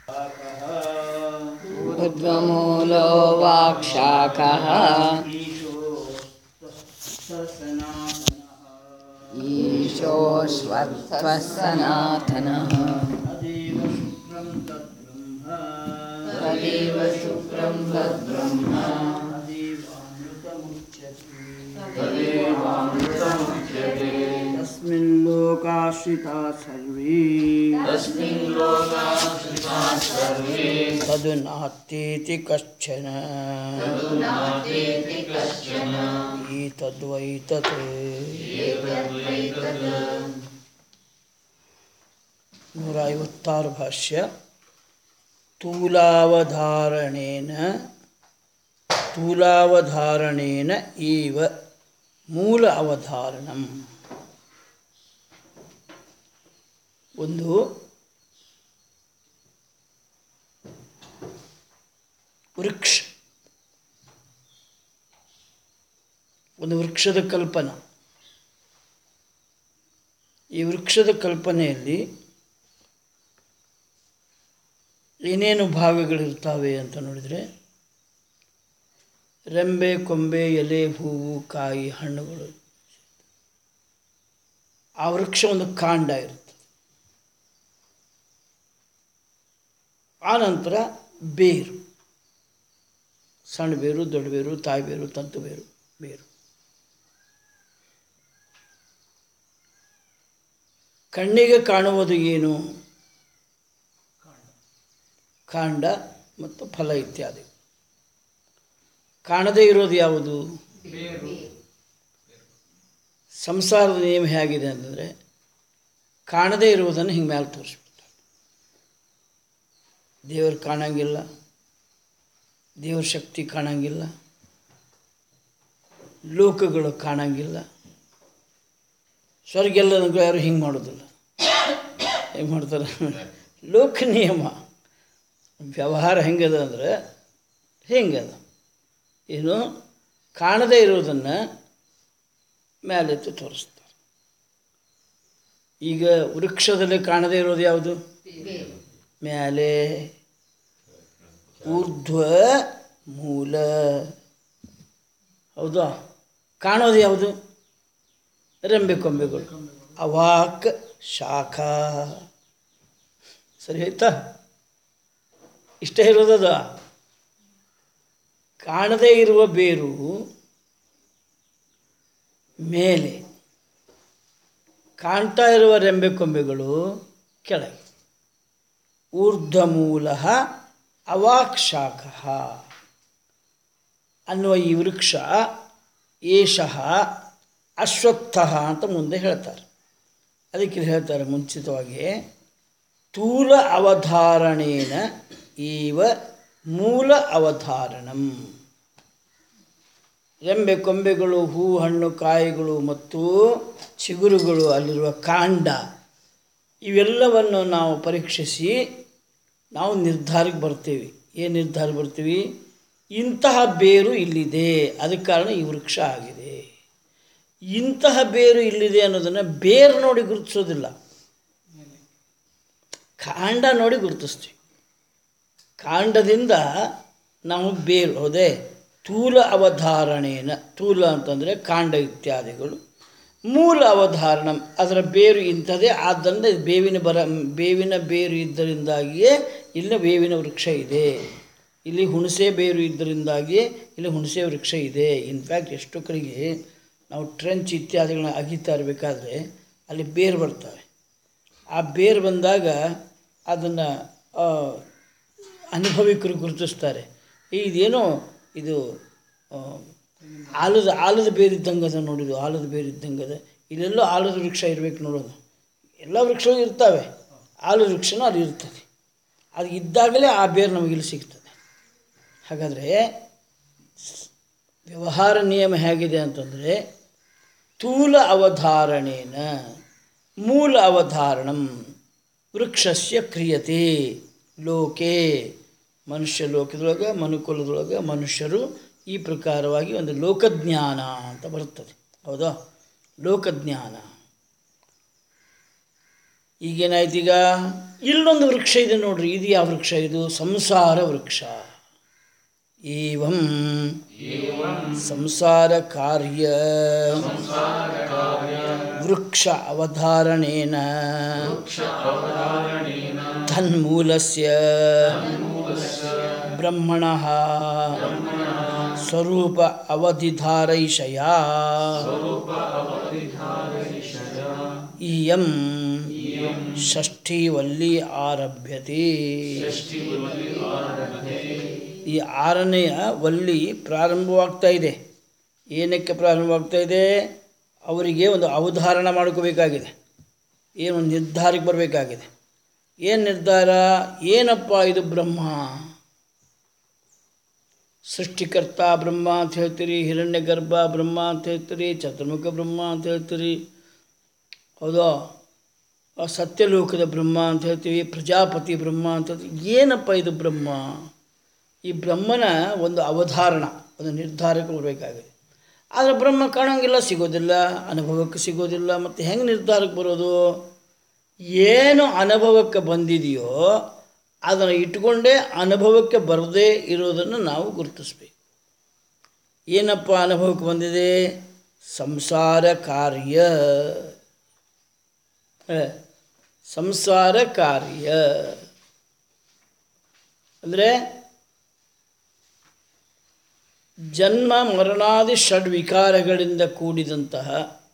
ऊर्ध्वमूलो वाक्शाखः ईशोऽश्वत्थः सनातनः तदेव शुक्रं तद्ब्रह्म तस्मिन् लोकाश्रिता सर्वे तद् नास्तीति कश्चन एतद्वै तत् ನೂರ ಐವತ್ತಾರು ಭಾಷ್ಯ ತೂಲಾವಧಾರಣೇನ ತೂಲಾವಧಾರಣೇನ ಈವ ಮೂಲ ಅವಧಾರಣಂ ಒಂದು ವೃಕ್ಷ ಒಂದು ವೃಕ್ಷದ ಕಲ್ಪನಾ ಈ ವೃಕ್ಷದ ಕಲ್ಪನೆಯಲ್ಲಿ ಏನೇನು ಭಾಗಗಳಿರ್ತಾವೆ ಅಂತ ನೋಡಿದರೆ ರೆಂಬೆ ಕೊಂಬೆ ಎಲೆ ಹೂವು ಕಾಯಿ ಹಣ್ಣುಗಳು ಆ ವೃಕ್ಷ ಒಂದು ಕಾಂಡ ಇರ್ತದೆ ಆನಂತರ ಬೇರು ಸಣ್ಣ ಬೇರು ದೊಡ್ಡ ಬೇರು ತಾಯಿ ಬೇರು ತಂತು ಬೇರು ಬೇರು ಕಣ್ಣಿಗೆ ಕಾಣುವುದು ಏನು ಕಾಂಡ ಮತ್ತು ಫಲ ಇತ್ಯಾದಿ ಕಾಣದೇ ಇರೋದು ಯಾವುದು ಸಂಸಾರದ ನಿಯಮ ಹೇಗಿದೆ ಅಂತಂದರೆ ಕಾಣದೇ ಇರುವುದನ್ನು ಹಿಂಗೆ ಮೇಲೆ ತೋರಿಸ್ಬಿಡ್ತಾರೆ ದೇವರು ಕಾಣಂಗಿಲ್ಲ ದೇವ್ರ ಶಕ್ತಿ ಕಾಣಂಗಿಲ್ಲ ಲೋಕಗಳು ಕಾಣಂಗಿಲ್ಲ ಸ್ವರ್ಗೆಲ್ಲ ಯಾರು ಹಿಂಗೆ ಮಾಡೋದಿಲ್ಲ ಹೆಂಗೆ ಮಾಡ್ತಾರೆ ಲೋಕ ನಿಯಮ ವ್ಯವಹಾರ ಹೆಂಗದ ಅಂದರೆ ಹೆಂಗದ ಏನು ಕಾಣದೇ ಇರೋದನ್ನು ಮೇಲೆತ್ತು ತೋರಿಸ್ತಾರೆ ಈಗ ವೃಕ್ಷದಲ್ಲಿ ಕಾಣದೇ ಇರೋದು ಯಾವುದು ಮೇಲೆ ಊರ್ಧ್ವ ಮೂಲ ಹೌದಾ ಕಾಣೋದು ಯಾವುದು ರೆಂಬೆ ಕೊಂಬೆಗಳು ಅವಾಕ್ ಶಾಖಾ ಸರಿ ಆಯ್ತಾ ಇಷ್ಟೇ ಇರೋದದ ಕಾಣದೇ ಇರುವ ಬೇರು ಮೇಲೆ ಕಾಣ್ತಾ ಇರುವ ರೆಂಬೆ ಕೊಂಬೆಗಳು ಕೆಳಗೆ ಊರ್ಧ್ವಮೂಲ ಅವಾಕ್ಷಾಖ ಅನ್ನುವ ಈ ವೃಕ್ಷ ಏಷಃ ಅಶ್ವತ್ಥ ಅಂತ ಮುಂದೆ ಹೇಳ್ತಾರೆ ಅದಕ್ಕೆ ಇಲ್ಲಿ ಹೇಳ್ತಾರೆ ಮುಂಚಿತವಾಗಿ ಸ್ಥೂಲ ಅವಧಾರಣೇನ ಈವ ಮೂಲ ಅವಧಾರಣಂ ರೆಂಬೆ ಕೊಂಬೆಗಳು ಹೂ ಹಣ್ಣು ಕಾಯಿಗಳು ಮತ್ತು ಚಿಗುರುಗಳು ಅಲ್ಲಿರುವ ಕಾಂಡ ಇವೆಲ್ಲವನ್ನು ನಾವು ಪರೀಕ್ಷಿಸಿ ನಾವು ನಿರ್ಧಾರಕ್ಕೆ ಬರ್ತೀವಿ ಏನು ನಿರ್ಧಾರ ಬರ್ತೀವಿ ಇಂತಹ ಬೇರು ಇಲ್ಲಿದೆ ಅದಕ್ಕೆ ಕಾರಣ ಈ ವೃಕ್ಷ ಆಗಿದೆ ಇಂತಹ ಬೇರು ಇಲ್ಲಿದೆ ಅನ್ನೋದನ್ನು ಬೇರು ನೋಡಿ ಗುರುತಿಸೋದಿಲ್ಲ ಕಾಂಡ ನೋಡಿ ಗುರುತಿಸ್ತೀವಿ ಕಾಂಡದಿಂದ ನಾವು ಬೇರು ಹೌದೇ ತೂಲ ಅವಧಾರಣೇನ ತೂಲ ಅಂತಂದರೆ ಕಾಂಡ ಇತ್ಯಾದಿಗಳು ಮೂಲ ಅವಧಾರಣ ಅದರ ಬೇರು ಇಂಥದೇ ಆದ್ದರಿಂದ ಇದು ಬೇವಿನ ಬರ ಬೇವಿನ ಬೇರು ಇದ್ದರಿಂದಾಗಿಯೇ ಇಲ್ಲಿ ಬೇವಿನ ವೃಕ್ಷ ಇದೆ ಇಲ್ಲಿ ಹುಣಸೆ ಬೇರು ಇದ್ದರಿಂದಾಗಿಯೇ ಇಲ್ಲಿ ಹುಣಸೆ ವೃಕ್ಷ ಇದೆ ಇನ್ಫ್ಯಾಕ್ಟ್ ಎಷ್ಟೋ ಕಡೆಗೆ ನಾವು ಟ್ರೆಂಚ್ ಇತ್ಯಾದಿಗಳನ್ನ ಅಗಿತಾ ಇರಬೇಕಾದ್ರೆ ಅಲ್ಲಿ ಬೇರು ಬರ್ತವೆ ಆ ಬೇರು ಬಂದಾಗ ಅದನ್ನು ಅನುಭವಿಕರು ಗುರುತಿಸ್ತಾರೆ ಏ ಇದೇನೋ ಇದು ಆ, ಆಲದ ಆಲದ ಬೇರು ಇದ್ದಂಗೆ ಅದ ನೋಡಿದು ಆಲದ ಬೇರು ಇದ್ದಂಗೆ ಅದ ಇಲ್ಲೆಲ್ಲೋ ಆಲದ ವೃಕ್ಷ ಇರಬೇಕು ನೋಡೋದು ಎಲ್ಲ ವೃಕ್ಷಗಳು ಇರ್ತವೆ ಆಲದ ವೃಕ್ಷನೂ ಅಲ್ಲಿ ಇರ್ತದೆ ಅದು ಇದ್ದಾಗಲೇ ಆ ಬೇರು ನಮಗೆ ಇಲ್ಲಿ ಸಿಗ್ತದೆ ಹಾಗಾದರೆ ವ್ಯವಹಾರ ನಿಯಮ ಹೇಗಿದೆ ಅಂತಂದರೆ ಸ್ಥೂಲ ಅವಧಾರಣೇನ ಮೂಲ ಅವಧಾರಣಂ ವೃಕ್ಷಸ್ಯ ಕ್ರಿಯತೆ ಲೋಕೆ ಮನುಷ್ಯ ಲೋಕದೊಳಗೆ ಮನುಕುಲದೊಳಗೆ ಮನುಷ್ಯರು ಈ ಪ್ರಕಾರವಾಗಿ ಒಂದು ಲೋಕಜ್ಞಾನ ಅಂತ ಬರುತ್ತದೆ ಹೌದಾ ಲೋಕಜ್ಞಾನ ಈಗೇನಾಯ್ತು ಈಗ ಇಲ್ಲೊಂದು ವೃಕ್ಷ ಇದೆ ನೋಡ್ರಿ ಇದು ಯಾವ ವೃಕ್ಷ ಇದು ಸಂಸಾರ ವೃಕ್ಷ ಏವಂ ಸಂಸಾರ ಕಾರ್ಯ ವೃಕ್ಷ ಅವಧಾರಣೇನ ತನ್ಮೂಲಸ್ಯ ಬ್ರಹ್ಮಣಃ ಸ್ವರೂಪ ಅವಧಿಧಾರೈಷಯ ಇಯಂ ಷಷ್ಠೀವಲ್ಲಿ ಆರಭ್ಯತೆ ಈ ಆರನೆಯ ವಲ್ಲಿ ಪ್ರಾರಂಭವಾಗ್ತಾ ಇದೆ ಏನಕ್ಕೆ ಪ್ರಾರಂಭವಾಗ್ತಾ ಇದೆ ಅವರಿಗೆ ಒಂದು ಅವಧಾರಣ ಮಾಡ್ಕೋಬೇಕಾಗಿದೆ ಏನು ಒಂದು ನಿರ್ಧಾರಕ್ಕೆ ಬರಬೇಕಾಗಿದೆ ಏನು ನಿರ್ಧಾರ ಏನಪ್ಪ ಇದು ಬ್ರಹ್ಮ ಸೃಷ್ಟಿಕರ್ತ ಬ್ರಹ್ಮ ಅಂತ ಹೇಳ್ತೀರಿ ಹಿರಣ್ಯ ಗರ್ಭ ಬ್ರಹ್ಮ ಅಂತ ಹೇಳ್ತೀರಿ ಚತುರ್ಮುಖ ಬ್ರಹ್ಮ ಅಂತ ಹೇಳ್ತೀರಿ ಹೌದಾ ಆ ಸತ್ಯಲೋಕದ ಬ್ರಹ್ಮ ಅಂತ ಹೇಳ್ತೀವಿ ಪ್ರಜಾಪತಿ ಬ್ರಹ್ಮ ಅಂತ ಹೇಳ್ತೀವಿ ಏನಪ್ಪ ಇದು ಬ್ರಹ್ಮ ಈ ಬ್ರಹ್ಮನ ಒಂದು ಅವಧಾರಣ ಒಂದು ನಿರ್ಧಾರಕ್ಕೆ ಬರಬೇಕಾಗಿದೆ ಆದರೆ ಬ್ರಹ್ಮ ಕಾಣೋಂಗಿಲ್ಲ ಸಿಗೋದಿಲ್ಲ ಅನುಭವಕ್ಕೆ ಸಿಗೋದಿಲ್ಲ ಮತ್ತು ಹೆಂಗೆ ನಿರ್ಧಾರಕ್ಕೆ ಬರೋದು ಏನು ಅನುಭವಕ್ಕೆ ಬಂದಿದೆಯೋ ಅದನ್ನು ಇಟ್ಕೊಂಡೇ ಅನುಭವಕ್ಕೆ ಬರದೇ ಇರೋದನ್ನು ನಾವು ಗುರುತಿಸ್ಬೇಕು ಏನಪ್ಪ ಅನುಭವಕ್ಕೆ ಬಂದಿದೆ ಸಂಸಾರ ಕಾರ್ಯ ಹ, ಸಂಸಾರ ಕಾರ್ಯ ಅಂದರೆ ಜನ್ಮ ಮರಣಾದಿ ಷಡ್ವಿಕಾರಗಳಿಂದ ಕೂಡಿದಂತಹ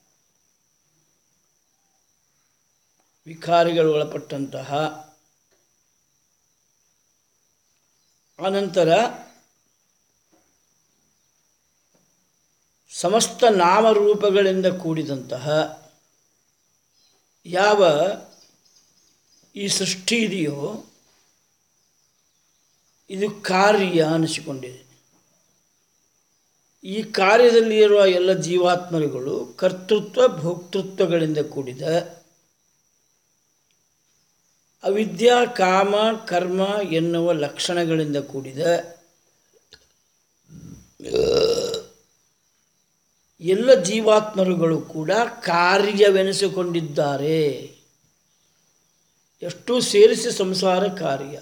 ವಿಕಾರಗಳು ಒಳಪಟ್ಟಂತಹ ಅನಂತರ ಸಮಸ್ತ ನಾಮರೂಪಗಳಿಂದ ಕೂಡಿದಂತಹ ಯಾವ ಈ ಸೃಷ್ಟಿ ಇದೆಯೋ ಇದು ಕಾರ್ಯ ಅನಿಸಿಕೊಂಡಿದೆ ಈ ಕಾರ್ಯದಲ್ಲಿ ಇರುವ ಎಲ್ಲ ಜೀವಾತ್ಮರುಗಳು ಕರ್ತೃತ್ವ ಭೋಕ್ತೃತ್ವಗಳಿಂದ ಕೂಡಿದ ಅವಿದ್ಯಾ ಕಾಮ ಕರ್ಮ ಎನ್ನುವ ಲಕ್ಷಣಗಳಿಂದ ಕೂಡಿದ ಎಲ್ಲ ಜೀವಾತ್ಮರುಗಳು ಕೂಡ ಕಾರ್ಯವೆನಿಸಿಕೊಂಡಿದ್ದಾರೆ ಎಷ್ಟು ಸೇರಿಸಿ ಸಂಸಾರ ಕಾರ್ಯ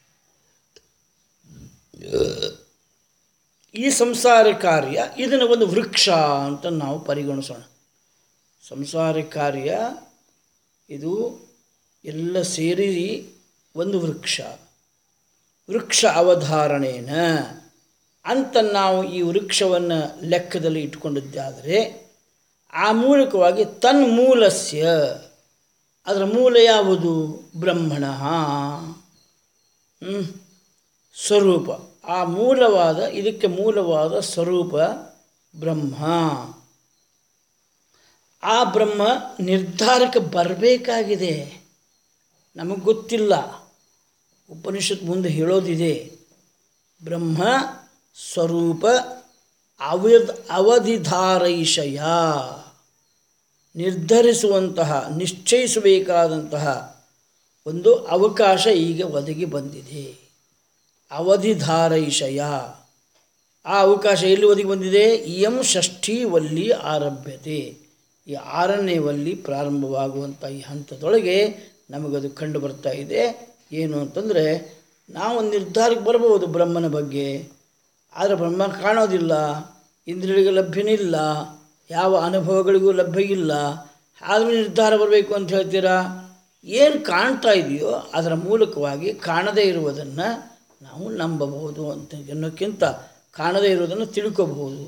ಈ ಸಂಸಾರ ಕಾರ್ಯ ಇದನ್ನು ಒಂದು ವೃಕ್ಷ ಅಂತ ನಾವು ಪರಿಗಣಿಸೋಣ ಸಂಸಾರ ಕಾರ್ಯ ಇದು ಎಲ್ಲ ಸೇರಿ ಒಂದು ವೃಕ್ಷ ವೃಕ್ಷ ಅವಧಾರಣೇನ ಅಂತ ನಾವು ಈ ವೃಕ್ಷವನ್ನು ಲೆಕ್ಕದಲ್ಲಿ ಇಟ್ಕೊಂಡಿದ್ದಾದರೆ ಆ ಮೂಲಕವಾಗಿ ತನ್ಮೂಲಸ್ಯ ಅದರ ಮೂಲ ಯಾವುದು ಬ್ರಹ್ಮಣ ಹ್ಮ್. ಸ್ವರೂಪ ಆ ಮೂಲವಾದ ಇದಕ್ಕೆ ಮೂಲವಾದ ಸ್ವರೂಪ ಬ್ರಹ್ಮ ಆ ಬ್ರಹ್ಮ ನಿರ್ಧಾರಕ್ಕೆ ಬರಬೇಕಾಗಿದೆ ನಮಗೆ ಗೊತ್ತಿಲ್ಲ ಉಪನಿಷತ್ ಮುಂದೆ ಹೇಳೋದಿದೆ ಬ್ರಹ್ಮ ಸ್ವರೂಪ ಅವಧ್ ಅವಧಿಧಾರೈಷಯ ನಿರ್ಧರಿಸುವಂತಹ ನಿಶ್ಚಯಿಸಬೇಕಾದಂತಹ ಒಂದು ಅವಕಾಶ ಈಗ ಒದಗಿ ಬಂದಿದೆ ಅವಧಿಧಾರೈಷಯ ಆ ಅವಕಾಶ ಎಲ್ಲಿ ಒದಗಿ ಬಂದಿದೆ ಇಯಂ ಷಷ್ಠಿ ವಲ್ಲಿ ಆರಭ್ಯತೆ ಈ ಆರನೇ ವಲ್ಲಿ ಪ್ರಾರಂಭವಾಗುವಂಥ ಈ ಹಂತದೊಳಗೆ ನಮಗದು ಕಂಡು ಬರ್ತಾ ಇದೆ ಏನು ಅಂತಂದರೆ ನಾವು ನಿರ್ಧಾರಕ್ಕೆ ಬರಬಹುದು ಬ್ರಹ್ಮನ ಬಗ್ಗೆ ಆದರೆ ಬ್ರಹ್ಮ ಕಾಣೋದಿಲ್ಲ ಇಂದ್ರಿಯಗಳಿಗೆ ಲಭ್ಯನಿಲ್ಲ ಯಾವ ಅನುಭವಗಳಿಗೂ ಲಭ್ಯ ಇಲ್ಲ ಆದರೂ ನಿರ್ಧಾರ ಬರಬೇಕು ಅಂತ ಹೇಳ್ತೀರಾ ಏನು ಕಾಣ್ತಾ ಇದೆಯೋ ಅದರ ಮೂಲಕವಾಗಿ ಕಾಣದೇ ಇರುವುದನ್ನು ನಾವು ನಂಬಬಹುದು ಅಂತ ಅನ್ನೋಕ್ಕಿಂತ ಕಾಣದೇ ಇರುವುದನ್ನು ತಿಳ್ಕೋಬಹುದು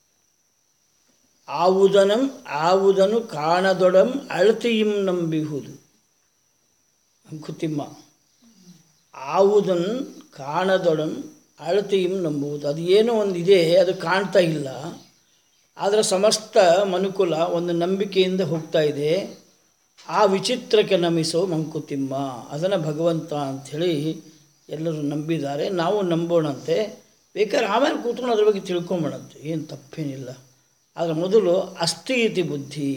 ಆವುದನಂ ಆವುದನು ಕಾಣದೊಡಂ ಅಳತಿಯಂ ನಂಬಿಹುದು ಅಂಕುತಿಮ್ಮ ಆವುದನ್ ಕಾಣದೊಡಂ ಅಳತಿಯಂ ನಂಬುವುದು ಅದು ಏನೋ ಒಂದು ಇದೆ ಅದು ಕಾಣ್ತಾ ಇಲ್ಲ ಆದರೆ ಸಮಸ್ತ ಮನುಕುಲ ಒಂದು ನಂಬಿಕೆಯಿಂದ ಹೋಗ್ತಾ ಇದೆ ಆ ವಿಚಿತ್ರಕ್ಕೆ ನಮಿಸೋ ಮಂಕುತಿಮ್ಮ ಅದನ್ನು ಭಗವಂತ ಅಂಥೇಳಿ ಎಲ್ಲರೂ ನಂಬಿದ್ದಾರೆ ನಾವು ನಂಬೋಣಂತೆ ಬೇಕಾದ್ರೆ ಆಮೇಲೆ ಕೂತ್ಕೊಂಡು ಅದ್ರ ಬಗ್ಗೆ ತಿಳ್ಕೊಂಬೋಣಂತೆ ಏನು ತಪ್ಪೇನಿಲ್ಲ ಆದರೆ ಮೊದಲು ಅಸ್ಥಿ ಇತಿ ಬುದ್ಧಿ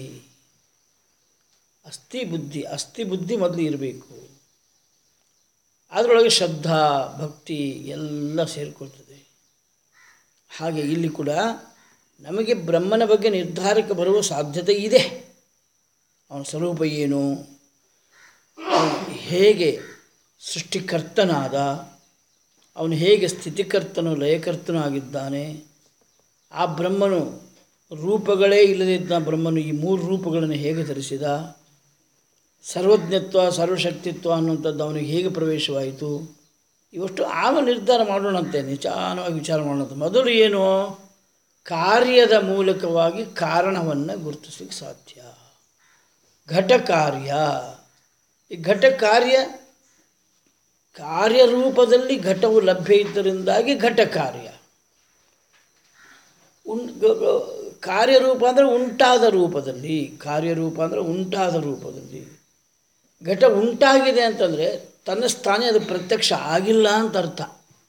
ಅಸ್ಥಿ ಬುದ್ಧಿ ಅಸ್ಥಿ ಬುದ್ಧಿ ಮೊದಲು ಇರಬೇಕು ಅದರೊಳಗೆ ಶ್ರದ್ಧಾ ಭಕ್ತಿ ಎಲ್ಲ ಸೇರಿಕೊಳ್ತದೆ ಹಾಗೆ ಇಲ್ಲಿ ಕೂಡ ನಮಗೆ ಬ್ರಹ್ಮನ ಬಗ್ಗೆ ನಿರ್ಧಾರಕ್ಕೆ ಬರುವ ಸಾಧ್ಯತೆ ಇದೆ ಅವನ ಸ್ವರೂಪ ಏನು ಅವನು ಹೇಗೆ ಸೃಷ್ಟಿಕರ್ತನಾದ ಅವನು ಹೇಗೆ ಸ್ಥಿತಿಕರ್ತನು ಲಯಕರ್ತನೂ ಆಗಿದ್ದಾನೆ ಆ ಬ್ರಹ್ಮನು ರೂಪಗಳೇ ಇಲ್ಲದಿದ್ದ ಬ್ರಹ್ಮನು ಈ ಮೂರು ರೂಪಗಳನ್ನು ಹೇಗೆ ಧರಿಸಿದ ಸರ್ವಜ್ಞತ್ವ ಸರ್ವಶಕ್ತಿತ್ವ ಅನ್ನುವಂಥದ್ದು ಅವನಿಗೆ ಹೇಗೆ ಪ್ರವೇಶವಾಯಿತು ಇವಷ್ಟು ಆಮೇಲೆ ನಿರ್ಧಾರ ಮಾಡೋಣಂತೆ ನಿಚಾನವಾಗಿ ವಿಚಾರ ಮಾಡೋಣಂತೆ ಮೊದಲು ಏನು ಕಾರ್ಯದ ಮೂಲಕವಾಗಿ ಕಾರಣವನ್ನು ಗುರುತಿಸಲಿಕ್ಕೆ ಸಾಧ್ಯ ಘಟ ಕಾರ್ಯ ಈ ಘಟ ಕಾರ್ಯ ಕಾರ್ಯರೂಪದಲ್ಲಿ ಘಟವು ಲಭ್ಯ ಇದ್ದರಿಂದಾಗಿ ಘಟ ಕಾರ್ಯ ಉನ್ ಗ- ಗ- ಕಾರ್ಯರೂಪ ಅಂದರೆ ಉಂಟಾದ ರೂಪದಲ್ಲಿ ಕಾರ್ಯರೂಪ ಅಂದರೆ ಉಂಟಾದ ರೂಪದಲ್ಲಿ ಘಟ ಉಂಟಾಗಿದೆ ಅಂತಂದರೆ ತನ್ನ ಸ್ಥಾನ ಅದು ಪ್ರತ್ಯಕ್ಷ ಆಗಿಲ್ಲ ಅಂತ ಅರ್ಥ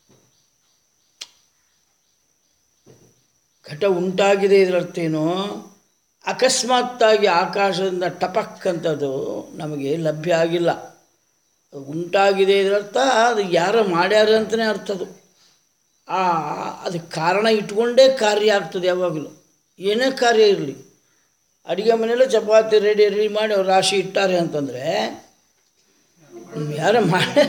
ಘಟ ಉಂಟಾಗಿದೆ ಇದರ ಅರ್ಥ ಏನು ಅಕಸ್ಮಾತ್ತಾಗಿ ಆಕಾಶದಿಂದ ಟಪಕ್ ಅಂತದ್ದು ನಮಗೆ ಲಭ್ಯ ಆಗಿಲ್ಲ ಅದು ಉಂಟಾಗಿದೆ ಇದರರ್ಥ ಅದು ಯಾರೋ ಮಾಡ್ಯಾರ ಅಂತಲೇ ಅರ್ಥ ಅದು ಆ ಅದಕ್ಕೆ ಕಾರಣ ಇಟ್ಕೊಂಡೇ ಕಾರ್ಯ ಆಗ್ತದೆ ಯಾವಾಗಲೂ ಏನೇ ಕಾರ್ಯ ಇರಲಿ ಅಡುಗೆ ಮನೆಯಲ್ಲೇ ಚಪಾತಿ ರೆಡಿ ರೆಡಿ ಮಾಡಿ ಅವ್ರು ರಾಶಿ ಇಟ್ಟಾರೆ ಅಂತಂದರೆ ಯಾರೋ ಮಾಡಿ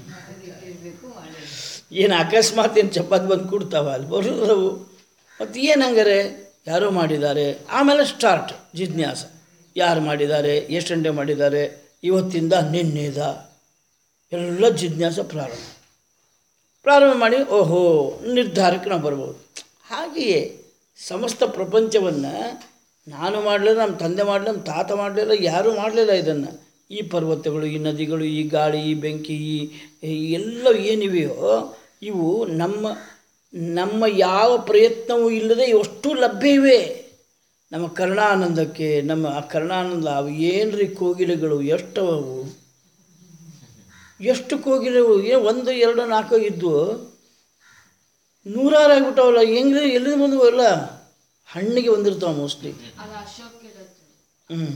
ಏನು ಅಕಸ್ಮಾತ್ ಏನು ಚಪಾತಿ ಬಂದು ಕೊಡ್ತಾವ ಅಲ್ಲಿ ಬರೋದವು ಮತ್ತು ಏನು ಹಂಗಾರೆ ಯಾರೋ ಮಾಡಿದ್ದಾರೆ ಆಮೇಲೆ ಸ್ಟಾರ್ಟ್ ಜಿಜ್ಞಾಸ ಯಾರು ಮಾಡಿದ್ದಾರೆ ಎಷ್ಟು ಗಂಟೆ ಮಾಡಿದ್ದಾರೆ ಇವತ್ತಿಂದ ನಿನ್ನೆದ ಎಲ್ಲ ಜಿಜ್ಞಾಸ ಪ್ರಾರಂಭ ಪ್ರಾರಂಭ ಮಾಡಿ ಓಹೋ ನಿರ್ಧಾರಕ್ಕೆ ನಾವು ಬರ್ಬೋದು ಹಾಗೆಯೇ ಸಮಸ್ತ ಪ್ರಪಂಚವನ್ನು ನಾನು ಮಾಡಲಿಲ್ಲ ನಮ್ಮ ತಂದೆ ಮಾಡಲಿಲ್ಲ ನಮ್ಮ ತಾತ ಮಾಡಲಿಲ್ಲ ಯಾರೂ ಮಾಡಲಿಲ್ಲ ಇದನ್ನು ಈ ಪರ್ವತಗಳು ಈ ನದಿಗಳು ಈ ಗಾಳಿ ಈ ಬೆಂಕಿ ಈ ಈ ಎಲ್ಲ ಏನಿವೆಯೋ ಇವು ನಮ್ಮ ನಮ್ಮ ಯಾವ ಪ್ರಯತ್ನವೂ ಇಲ್ಲದೆ ಇವಷ್ಟು ಲಭ್ಯ ಇವೆ ನಮ್ಮ ಕರ್ಣಾನಂದಕ್ಕೆ ನಮ್ಮ ಆ ಕರ್ಣಾನಂದ ಅವು ಏನ್ರಿ ಕೋಗಿಲೆಗಳು ಎಷ್ಟವು ಎಷ್ಟು ಕೋಗಿಲೆವು ಏನು ಒಂದು ಎರಡು ನಾಲ್ಕು ಇದ್ವು ನೂರಾರು ಆಗ್ಬಿಟ್ಟವಲ್ಲ ಹೆಂಗ್ರಿ ಎಲ್ಲಿಂದ ಬಂದವು ಎಲ್ಲ ಹಣ್ಣಿಗೆ ಬಂದಿರ್ತಾವ ಮೋಸ್ಟ್ಲಿ ಹ್ಞೂ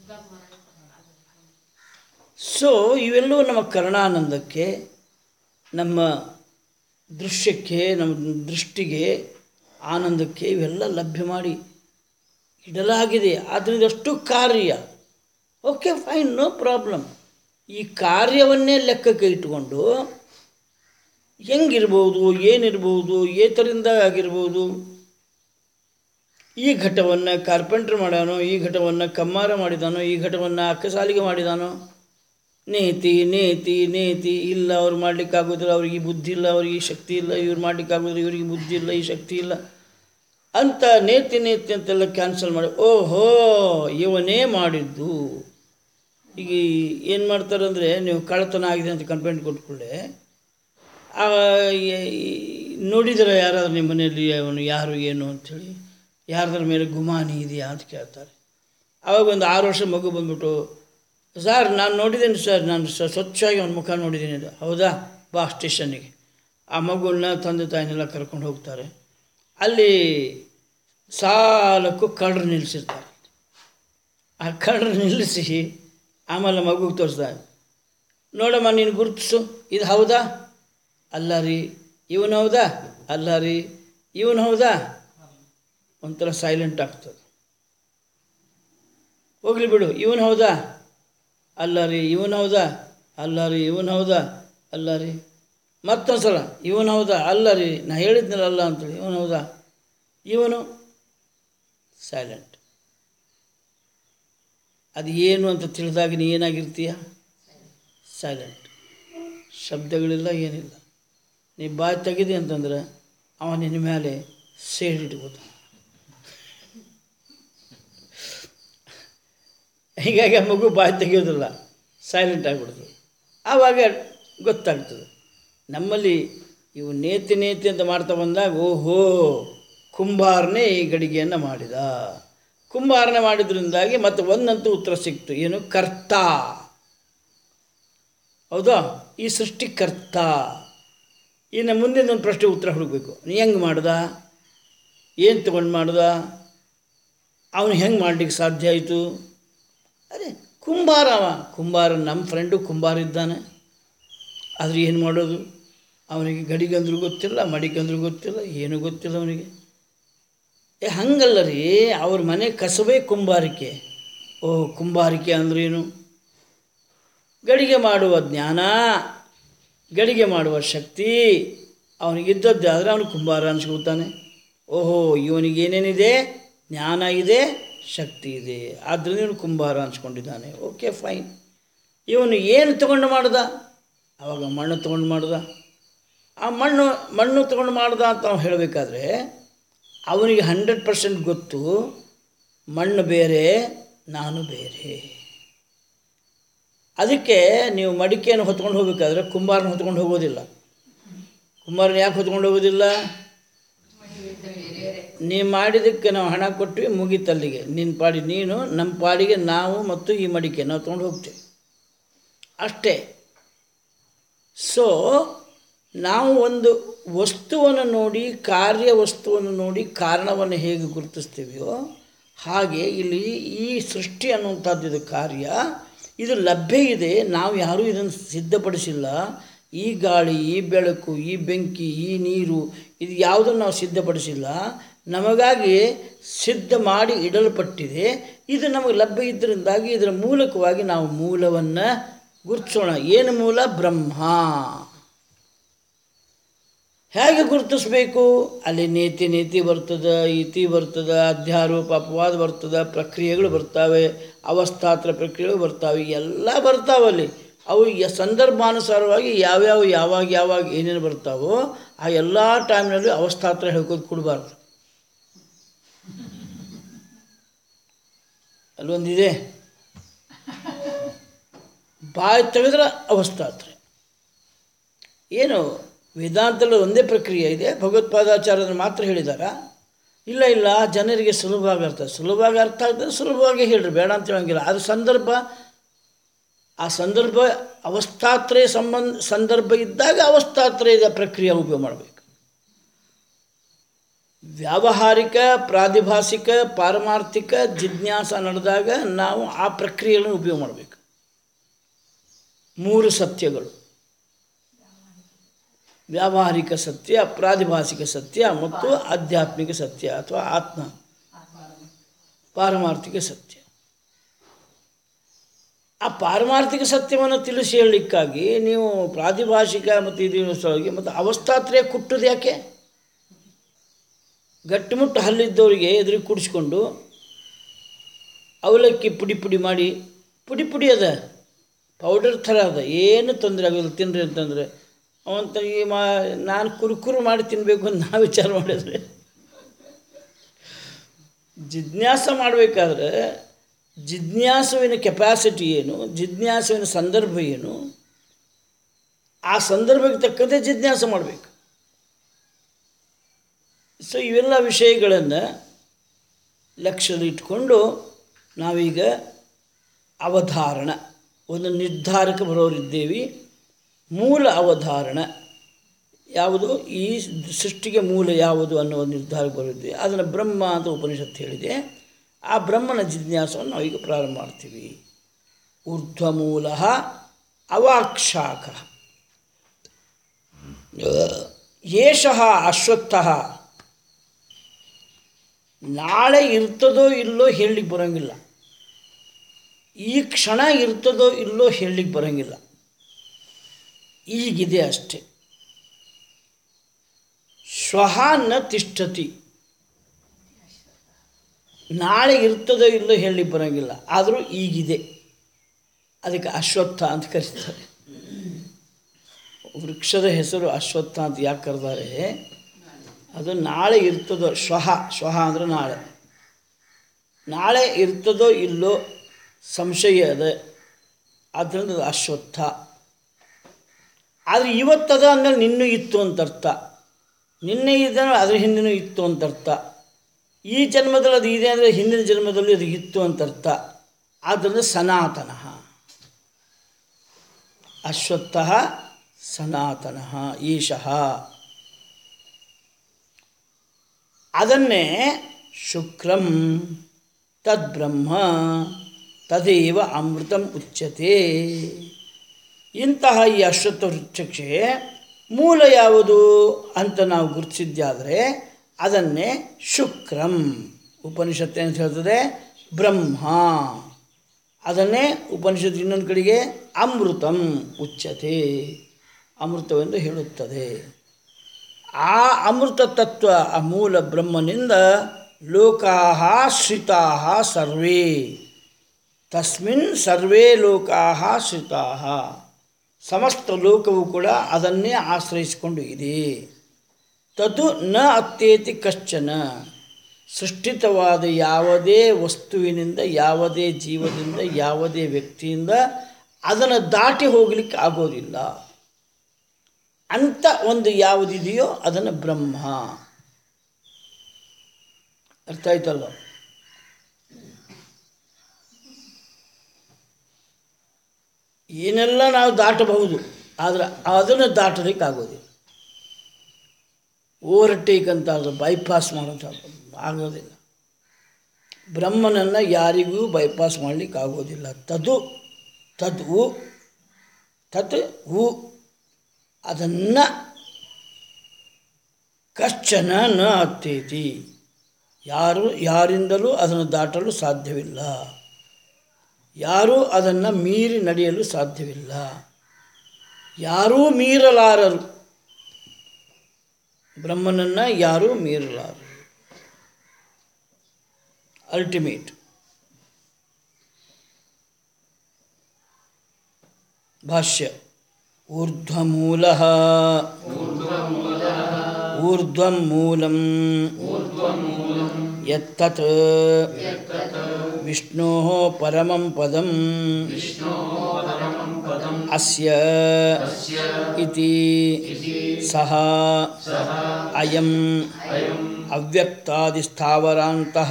ಸೊ ಇವೆಲ್ಲವೂ ನಮ್ಮ ಕರ್ಣಾನಂದಕ್ಕೆ ನಮ್ಮ ದೃಶ್ಯಕ್ಕೆ ನಮ್ಮ ದೃಷ್ಟಿಗೆ ಆನಂದಕ್ಕೆ ಇವೆಲ್ಲ ಲಭ್ಯ ಮಾಡಿ ಇಡಲಾಗಿದೆ ಆದ್ದರಿಂದ ಅಷ್ಟು ಕಾರ್ಯ ಓಕೆ ಫೈನ್ ನೋ ಪ್ರಾಬ್ಲಮ್ ಈ ಕಾರ್ಯವನ್ನೇ ಲೆಕ್ಕಕ್ಕೆ ಇಟ್ಟುಕೊಂಡು ಹೆಂಗಿರ್ಬೋದು ಏನಿರ್ಬೋದು ಏತರಿಂದ ಆಗಿರ್ಬೋದು ಈ ಘಟವನ್ನು ಕಾರ್ಪೆಂಟ್ರ್ ಮಾಡ್ಯಾನೋ ಈ ಘಟವನ್ನು ಕಮ್ಮಾರ ಮಾಡಿದಾನೋ ಈ ಘಟವನ್ನು ಅಕ್ಕಸಾಲಿಗೆ ಮಾಡಿದಾನೋ ನೇತಿ ನೇತಿ ನೇತಿ ಇಲ್ಲ ಅವ್ರು ಮಾಡಲಿಕ್ಕಾಗೋದಿಲ್ಲ ಅವ್ರಿಗೆ ಈ ಬುದ್ಧಿ ಇಲ್ಲ ಅವ್ರಿಗೆ ಈ ಶಕ್ತಿ ಇಲ್ಲ ಇವ್ರು ಮಾಡಲಿಕ್ಕಾಗೋದಿಲ್ಲ ಇವ್ರಿಗೆ ಬುದ್ಧಿ ಇಲ್ಲ ಈ ಶಕ್ತಿ ಇಲ್ಲ ಅಂತ ನೇತಿ ನೇತಿ ಅಂತೆಲ್ಲ ಕ್ಯಾನ್ಸಲ್ ಮಾಡಿ ಓಹೋ ಇವನೇ ಮಾಡಿದ್ದು ಈಗ ಏನು ಮಾಡ್ತಾರೆ ಅಂದರೆ ನೀವು ಕಳ್ಳತನ ಆಗಿದೆ ಅಂತ ಕಂಪ್ಲೇಂಟ್ ಕೊಟ್ಕೊಳ್ಳೆ ನೋಡಿದರೆ ಯಾರಾದ್ರೂ ನಿಮ್ಮ ಮನೆಯಲ್ಲಿ ಅವನು ಯಾರು ಏನು ಅಂಥೇಳಿ ಯಾರ್ದ್ರ ಮೇಲೆ ಗುಮಾನಿ ಇದೆಯಾ ಅಂತ ಕೇಳ್ತಾರೆ ಆವಾಗ ಒಂದು ಆರು ವರ್ಷ ಮಗು ಬಂದ್ಬಿಟ್ಟು ಸರ್ ನಾನು ನೋಡಿದ್ದೀನಿ ಸರ್ ನಾನು ಸ ಸ್ವಚ್ಛವಾಗಿ ಅವನ ಮುಖ ನೋಡಿದ್ದೀನಿ ಅಂತ. ಹೌದಾ ಬಾ ಸ್ಟೇಷನ್ನಿಗೆ ಆ ಮಗುವನ್ನ ತಂದೆ ತಾಯಿನೆಲ್ಲ ಕರ್ಕೊಂಡು ಹೋಗ್ತಾರೆ ಅಲ್ಲಿ ಸಾಲಕ್ಕೂ ಕಳ್ಳರು ನಿಲ್ಲಿಸಿರ್ತಾರೆ ಆ ಕಳ್ಳರು ನಿಲ್ಲಿಸಿ ಆಮೇಲೆ ಮಗುಗೆ ತೋರಿಸ್ತಾರೆ ನೋಡಮ್ಮ ನೀನು ಗುರುತಿಸು ಇದು ಹೌದಾ ಅಲ್ಲ ರೀ ಇವನು ಹೌದಾ ಅಲ್ಲ ರೀ ಇವನು ಹೌದಾ ಒಂಥರ ಸೈಲೆಂಟ್ ಆಗ್ತದೆ ಹೋಗ್ಲಿ ಬಿಡು ಇವನು ಹೌದಾ ಅಲ್ಲ ರೀ ಇವನು ಹೌದಾ ಅಲ್ಲ ರೀ ಇವನು ಹೌದಾ ಅಲ್ಲ ರೀ ಮತ್ತೊಂದು ಸಲ ಇವನು ಹೌದಾ ಅಲ್ಲ ರೀ ನಾ ಹೇಳಿದ್ನಲ್ಲ ಅಲ್ಲ ಅಂತೇಳಿ ಇವನು ಹೌದಾ ಇವನು ಸೈಲೆಂಟ್ ಅದು ಏನು ಅಂತ ತಿಳಿದಾಗ ನೀ ಏನಾಗಿರ್ತೀಯ ಸೈಲೆಂಟ್ ಶಬ್ದಗಳಿಲ್ಲ ಏನಿಲ್ಲ ನೀ ಬಾಯಿ ತೆಗಿದೆ ಅಂತಂದ್ರೆ ಅವ ನಿನ್ನ ಮೇಲೆ ಸೇಡಿಟ್ಕೋತಾನೆ ಹೀಗಾಗಿ ಆ ಮಗು ಬಾಯಿ ತೆಗೆಯೋದಿಲ್ಲ ಸೈಲೆಂಟ್ ಆಗಿಬಿಡ್ತದೆ ಆವಾಗ ಗೊತ್ತಾಗ್ತದೆ ನಮ್ಮಲ್ಲಿ ಇವು ನೇತಿ ನೇತಿ ಅಂತ ಮಾಡ್ತಾ ಬಂದಾಗ ಓಹೋ ಕುಂಬಾರನೇ ಈ ಗಡಿಗೆಯನ್ನು ಮಾಡಿದ ಕುಂಬಾರನೆ ಮಾಡಿದ್ರಿಂದಾಗಿ ಮತ್ತೆ ಒಂದಂತೂ ಉತ್ತರ ಸಿಕ್ತು ಏನು ಕರ್ತ ಹೌದಾ ಈ ಸೃಷ್ಟಿಕರ್ತ ಇನ್ನು ಮುಂದಿನ ಒಂದು ಪ್ರಶ್ನೆ ಉತ್ತರ ಹುಡುಕಬೇಕು ನೀ ಹೆಂಗೆ ಮಾಡ್ದ ಏನು ತೊಗೊಂಡು ಮಾಡ್ದ ಅವನು ಹೆಂಗೆ ಮಾಡ್ಲಿಕ್ಕೆ ಸಾಧ್ಯ ಆಯಿತು ಅದೇ ಕುಂಬಾರ ಅವ ಕುಂಬಾರ ನಮ್ಮ ಫ್ರೆಂಡು ಕುಂಬಾರ ಇದ್ದಾನೆ ಆದರೆ ಏನು ಮಾಡೋದು ಅವನಿಗೆ ಗಡಿಗಂದ್ರೂ ಗೊತ್ತಿಲ್ಲ ಮಡಿಗಂದ್ರೂ ಗೊತ್ತಿಲ್ಲ ಏನೂ ಗೊತ್ತಿಲ್ಲ ಅವನಿಗೆ ಏ ಹಂಗಲ್ಲ ರೀ ಅವ್ರ ಮನೆ ಕಸಬೇ ಕುಂಬಾರಿಕೆ ಓ ಕುಂಬಾರಿಕೆ ಅಂದ್ರೇನು ಗಡಿಗೆ ಮಾಡುವ ಜ್ಞಾನ ಗಡಿಗೆ ಮಾಡುವ ಶಕ್ತಿ ಅವನಿಗಿದ್ದದ್ದಾದರೆ ಅವನು ಕುಂಬಾರ ಅನ್ಸ್ಕೊತಾನೆ ಓಹೋ ಇವನಿಗೆ ಏನೇನಿದೆ ಜ್ಞಾನ ಇದೆ ಶಕ್ತಿ ಇದೆ ಆದ್ದರಿಂದ ಇವನು ಕುಂಬಾರ ಅನ್ಸ್ಕೊಂಡಿದ್ದಾನೆ ಓಕೆ ಫೈನ್ ಇವನು ಏನು ತಗೊಂಡು ಮಾಡ್ದ ಆವಾಗ ಮಣ್ಣು ತಗೊಂಡು ಮಾಡ್ದ ಆ ಮಣ್ಣು ಮಣ್ಣು ತಗೊಂಡು ಮಾಡ್ದ ಅಂತ ನಾವು ಹೇಳಬೇಕಾದ್ರೆ ಅವನಿಗೆ ಹಂಡ್ರೆಡ್ ಪರ್ಸೆಂಟ್ ಗೊತ್ತು ಮಣ್ಣು ಬೇರೆ ನಾನು ಬೇರೆ ಅದಕ್ಕೆ ನೀವು ಮಡಿಕೆಯನ್ನು ಹೊತ್ಕೊಂಡು ಹೋಗಬೇಕಾದ್ರೆ ಕುಂಬಾರನ ಹೊತ್ಕೊಂಡು ಹೋಗೋದಿಲ್ಲ ಕುಂಬಾರನ ಯಾಕೆ ಹೊತ್ಕೊಂಡು ಹೋಗೋದಿಲ್ಲ ನೀ ಮಾಡಿದ್ದಕ್ಕೆ ನಾವು ಹಣ ಕೊಟ್ವಿ ಮುಗೀತಲ್ಲಿಗೆ ನಿನ್ನ ಪಾಡಿ ನೀನು ನಮ್ಮ ಪಾಡಿಗೆ ನಾವು ಮತ್ತು ಈ ಮಡಿಕೆ ನಾವು ತೊಗೊಂಡು ಹೋಗ್ತೇವೆ ಅಷ್ಟೇ ಸೊ ನಾವು ಒಂದು ವಸ್ತುವನ್ನು ನೋಡಿ ಕಾರ್ಯ ವಸ್ತುವನ್ನು ನೋಡಿ ಕಾರಣವನ್ನು ಹೇಗೆ ಗುರುತಿಸ್ತೀವಿಯೋ ಹಾಗೆ ಇಲ್ಲಿ ಈ ಸೃಷ್ಟಿ ಅನ್ನುವಂಥದ್ದು ಇದು ಕಾರ್ಯ ಇದು ಲಭ್ಯ ಇದೆ ನಾವು ಯಾರೂ ಇದನ್ನು ಸಿದ್ಧಪಡಿಸಿಲ್ಲ ಈ ಗಾಳಿ ಈ ಬೆಳಕು ಈ ಬೆಂಕಿ ಈ ನೀರು ಇದು ಯಾವುದನ್ನು ನಾವು ಸಿದ್ಧಪಡಿಸಿಲ್ಲ ನಮಗಾಗಿ ಸಿದ್ಧ ಮಾಡಿ ಇಡಲ್ಪಟ್ಟಿದೆ ಇದು ನಮಗೆ ಲಭ್ಯ ಇದ್ದರಿಂದಾಗಿ ಇದರ ಮೂಲಕವಾಗಿ ನಾವು ಮೂಲವನ್ನು ಗುರುತಿಸೋಣ ಏನು ಮೂಲ ಬ್ರಹ್ಮ ಹೇಗೆ ಗುರುತಿಸ್ಬೇಕು ಅಲ್ಲಿ ನೀತಿ ನೀತಿ ಬರ್ತದೆ ಇತಿ ಬರ್ತದೆ ಅಧ್ಯಾರೋಪ ಅಪವಾದ ಬರ್ತದೆ ಪ್ರಕ್ರಿಯೆಗಳು ಬರ್ತಾವೆ ಅವಸ್ಥಾತ್ರ ಪ್ರಕ್ರಿಯೆಗಳು ಬರ್ತಾವೆ ಎಲ್ಲ ಬರ್ತಾವಲ್ಲಿ ಅವು ಯ ಸಂದರ್ಭಾನುಸಾರವಾಗಿ ಯಾವ್ಯಾವ ಯಾವಾಗ ಯಾವಾಗ ಏನೇನು ಬರ್ತಾವೋ ಆ ಎಲ್ಲ ಟೈಮ್ನಲ್ಲಿ ಅವಸ್ಥಾತ್ರ ಹೇಳ್ಕೋದು ಕೊಡಬಾರ್ದು ಅಲ್ಲೊಂದಿದೆ ಬಾಯಿ ತೆಗೆದ್ರೆ ಅವಸ್ಥಾತ್ರೆ ಏನು ವೇದಾಂತದಲ್ಲಿ ಒಂದೇ ಪ್ರಕ್ರಿಯೆ ಇದೆ ಭಗವತ್ಪಾದಾಚಾರ್ಯರು ಮಾತ್ರ ಹೇಳಿದಾರ ಇಲ್ಲ ಇಲ್ಲ ಜನರಿಗೆ ಸುಲಭವಾಗಿ ಅರ್ಥ ಸುಲಭವಾಗಿ ಅರ್ಥ ಆಗ್ತದೆ ಸುಲಭವಾಗಿ ಹೇಳ್ರಿ ಬೇಡ ಅಂತ ಹೇಳಂಗಿಲ್ಲ ಅದು ಸಂದರ್ಭ ಆ ಸಂದರ್ಭ ಅವಸ್ಥಾತ್ರಯ ಸಂಬಂಧ ಸಂದರ್ಭ ಇದ್ದಾಗ ಅವಸ್ಥಾತ್ರಯದ ಪ್ರಕ್ರಿಯೆ ಉಪಯೋಗ ಮಾಡಬೇಕು ವ್ಯಾವಹಾರಿಕ ಪ್ರಾತಿಭಾಸಿಕ ಪಾರಮಾರ್ಥಿಕ ಜಿಜ್ಞಾಸ ನಡೆದಾಗ ನಾವು ಆ ಪ್ರಕ್ರಿಯೆಗಳನ್ನು ಉಪಯೋಗ ಮಾಡಬೇಕು ಮೂರು ಸತ್ಯಗಳು ವ್ಯಾವಹಾರಿಕ ಸತ್ಯ ಪ್ರಾತಿಭಾಸಿಕ ಸತ್ಯ ಮತ್ತು ಆಧ್ಯಾತ್ಮಿಕ ಸತ್ಯ ಅಥವಾ ಆತ್ಮ ಪಾರಮಾರ್ಥಿಕ ಸತ್ಯ ಆ ಪಾರಮಾರ್ಥಿಕ ಸತ್ಯವನ್ನು ತಿಳಿಸಿ ಹೇಳಲಿಕ್ಕಾಗಿ ನೀವು ಪ್ರಾತಿಭಾಷಿಕ ಮತ್ತು ಇದು ಸಲುವಾಗಿ ಮತ್ತು ಅವಸ್ಥಾತ್ರಯ ಕುಟ್ಟುದು ಯಾಕೆ ಗಟ್ಟಿಮುಟ್ಟು ಹಲ್ಲಿದ್ದವರಿಗೆ ಎದುರಿಗೆ ಕುಡಿಸ್ಕೊಂಡು ಅವಲಕ್ಕಿ ಪುಡಿ ಪುಡಿ ಮಾಡಿ ಪುಡಿ ಪುಡಿ ಅದ ಪೌಡರ್ ಥರ ಅದ ಏನು ತೊಂದರೆ ಆಗೋದಿಲ್ಲ ತಿನ್ರಿ ಅಂತಂದರೆ ಅವಂತ ಈ ಮಾ ನಾನು ಕುರುಕುರು ಮಾಡಿ ತಿನ್ನಬೇಕು ಅಂತ ನಾವು ವಿಚಾರ ಮಾಡಿದ್ರೆ ಜಿಜ್ಞಾಸ ಮಾಡಬೇಕಾದ್ರೆ ಜಿಜ್ಞಾಸುವಿನ ಕೆಪಾಸಿಟಿ ಏನು ಜಿಜ್ಞಾಸುವಿನ ಸಂದರ್ಭ ಏನು ಆ ಸಂದರ್ಭಕ್ಕೆ ತಕ್ಕಂತೆ ಜಿಜ್ಞಾಸ ಮಾಡಬೇಕು ಸೊ ಇವೆಲ್ಲ ವಿಷಯಗಳನ್ನು ಲಕ್ಷ್ಯದಲ್ಲಿಟ್ಕೊಂಡು ನಾವೀಗ ಅವಧಾರಣ ಒಂದು ನಿರ್ಧಾರಕ್ಕೆ ಬರೋರಿದ್ದೇವೆ ಮೂಲ ಅವಧಾರಣ ಯಾವುದು ಈ ಸೃಷ್ಟಿಗೆ ಮೂಲ ಯಾವುದು ಅನ್ನೋ ಒಂದು ನಿರ್ಧಾರಕ್ಕೆ ಬರೋರಿದ್ದೇವೆ ಅದನ್ನು ಬ್ರಹ್ಮ ಅಂತ ಉಪನಿಷತ್ತು ಹೇಳಿದೆ ಆ ಬ್ರಹ್ಮನ ಜಿಜ್ಞಾಸವನ್ನು ನಾವೀಗ ಪ್ರಾರಂಭ ಮಾಡ್ತೀವಿ ಊರ್ಧ್ವಮೂಲ ಅವಾಕ್ಷಾಕ ಏಷಃ ಅಶ್ವತ್ಥಃ ನಾಳೆ ಇರ್ತದೋ ಇಲ್ಲೋ ಹೇಳಲಿಕ್ಕೆ ಬರೋಂಗಿಲ್ಲ ಈ ಕ್ಷಣ ಇರ್ತದೋ ಇಲ್ಲೋ ಹೇಳಲಿಕ್ಕೆ ಬರೋಂಗಿಲ್ಲ ಈಗಿದೆ ಅಷ್ಟೆ ಶ್ವಃ ನ ತಿಷ್ಠತಿ ನಾಳೆ ಇರ್ತದೋ ಇಲ್ಲೋ ಹೇಳಲಿಕ್ಕೆ ಬರೋಂಗಿಲ್ಲ ಆದರೂ ಈಗಿದೆ ಅದಕ್ಕೆ ಅಶ್ವತ್ಥ ಅಂತ ಕರೀತಾರೆ ವೃಕ್ಷದ ಹೆಸರು ಅಶ್ವತ್ಥ ಅಂತ ಯಾಕೆ ಕರೆದಾರೆ ಅದು ನಾಳೆ ಇರ್ತದೋ ಶ್ವಃ ಶ್ವಃ ಅಂದರೆ ನಾಳೆ ನಾಳೆ ಇರ್ತದೋ ಇಲ್ಲೋ ಸಂಶಯ ಅದ ಆದ್ದರಿಂದ ಅದು ಅಶ್ವತ್ಥ ಆದರೆ ಇವತ್ತದ ಅಂದಮೇಲೆ ನಿನ್ನೂ ಇತ್ತು ಅಂತ ಅರ್ಥ ನಿನ್ನೆ ಇದೆ ಅಂದ್ರೆ ಅದ್ರ ಹಿಂದಿನೂ ಇತ್ತು ಅಂತ ಅರ್ಥ ಈ ಜನ್ಮದಲ್ಲಿ ಅದು ಇದೆ ಅಂದರೆ ಹಿಂದಿನ ಜನ್ಮದಲ್ಲಿ ಅದು ಇತ್ತು ಅಂತ ಅರ್ಥ ಆದ್ದರಿಂದ ಸನಾತನ ಅಶ್ವತ್ಥ ಸನಾತನ ಈಶಃ ಅದನ್ನೇ ಶುಕ್ರಂ ತದ್ಬ್ರಹ್ಮ ತದೇವ ಅಮೃತಂ ಉಚ್ಯತೆ ಇಂತಹ ಈ ಅಶ್ವತ್ಥ ವೃಕ್ಷಕ್ಕೆ ಮೂಲ ಯಾವುದು ಅಂತ ನಾವು ಗುರುತಿಸಿದ್ದಾದರೆ ಅದನ್ನೇ ಶುಕ್ರಂ ಉಪನಿಷತ್ತು ಏನು ಹೇಳ್ತದೆ ಬ್ರಹ್ಮ ಅದನ್ನೇ ಉಪನಿಷತ್ ಇನ್ನೊಂದು ಕಡೆಗೆ ಅಮೃತಂ ಉಚ್ಯತೆ ಅಮೃತವೆಂದು ಹೇಳುತ್ತದೆ ಆ ಅಮೃತ ತತ್ವ ಆ ಮೂಲ ಬ್ರಹ್ಮನಿಂದ ಲೋಕಾಹ ಶ್ರಿತಾಹ ಸರ್ವೇ ತಸ್ಮಿನ್ ಸರ್ವೇ ಲೋಕಾಹ ಶ್ರಿತಾಹ ಸಮಸ್ತ ಲೋಕವು ಕೂಡ ಅದನ್ನೇ ಆಶ್ರಯಿಸಿಕೊಂಡು ಇದೆ ತದು ನ ಅತ್ತೇತಿ ಕಶ್ಚನ ಸೃಷ್ಟಿತವಾದ ಯಾವುದೇ ವಸ್ತುವಿನಿಂದ ಯಾವುದೇ ಜೀವದಿಂದ ಯಾವುದೇ ವ್ಯಕ್ತಿಯಿಂದ ಅದನ್ನು ದಾಟಿ ಹೋಗಲಿಕ್ಕೆ ಆಗೋದಿಲ್ಲ ಅಂತ ಒಂದು ಯಾವುದಿದೆಯೋ ಅದನ್ನು ಬ್ರಹ್ಮ ಅರ್ಥ ಆಯ್ತಲ್ಲ ಏನೆಲ್ಲ ನಾವು ದಾಟಬಹುದು ಆದರೆ ಅದನ್ನು ದಾಟಲಿಕ್ಕೆ ಆಗೋದಿಲ್ಲ ಓವರ್ಟೇಕ್ ಅಂತ ಅದು ಬೈಪಾಸ್ ಮಾಡೋದು ಆಗೋದಿಲ್ಲ ಬ್ರಹ್ಮನನ್ನು ಯಾರಿಗೂ ಬೈಪಾಸ್ ಮಾಡಲಿಕ್ಕೆ ಆಗೋದಿಲ್ಲ ತದು ತದು ತತ್ ಹು ಅದನ್ನು ಕಶ್ಚನ ನ ಹತ್ತೇತಿ ಯಾರು ಯಾರಿಂದಲೂ ಅದನ್ನು ದಾಟಲು ಸಾಧ್ಯವಿಲ್ಲ ಯಾರೂ ಅದನ್ನು ಮೀರಿ ನಡೆಯಲು ಸಾಧ್ಯವಿಲ್ಲ ಯಾರೂ ಮೀರಲಾರರು ಬ್ರಹ್ಮನನ್ನು ಯಾರೂ ಮೀರಲಾರರು ಅಲ್ಟಿಮೇಟ್ ಭಾಷ್ಯ ಊರ್ಧ್ವಮೂಲ ಊರ್ಧ್ವಂ ಮೂಲಂ ಯತ್ತತ್ ವಿಷ್ಣೋ ಪರಮಂ ಪದಂ ಅಸ್ಯ ಇತಿ ಸಹ ಅಯಂ ಅವ್ಯಕ್ತಾದಿಸ್ಥಾವರಾಂತಃ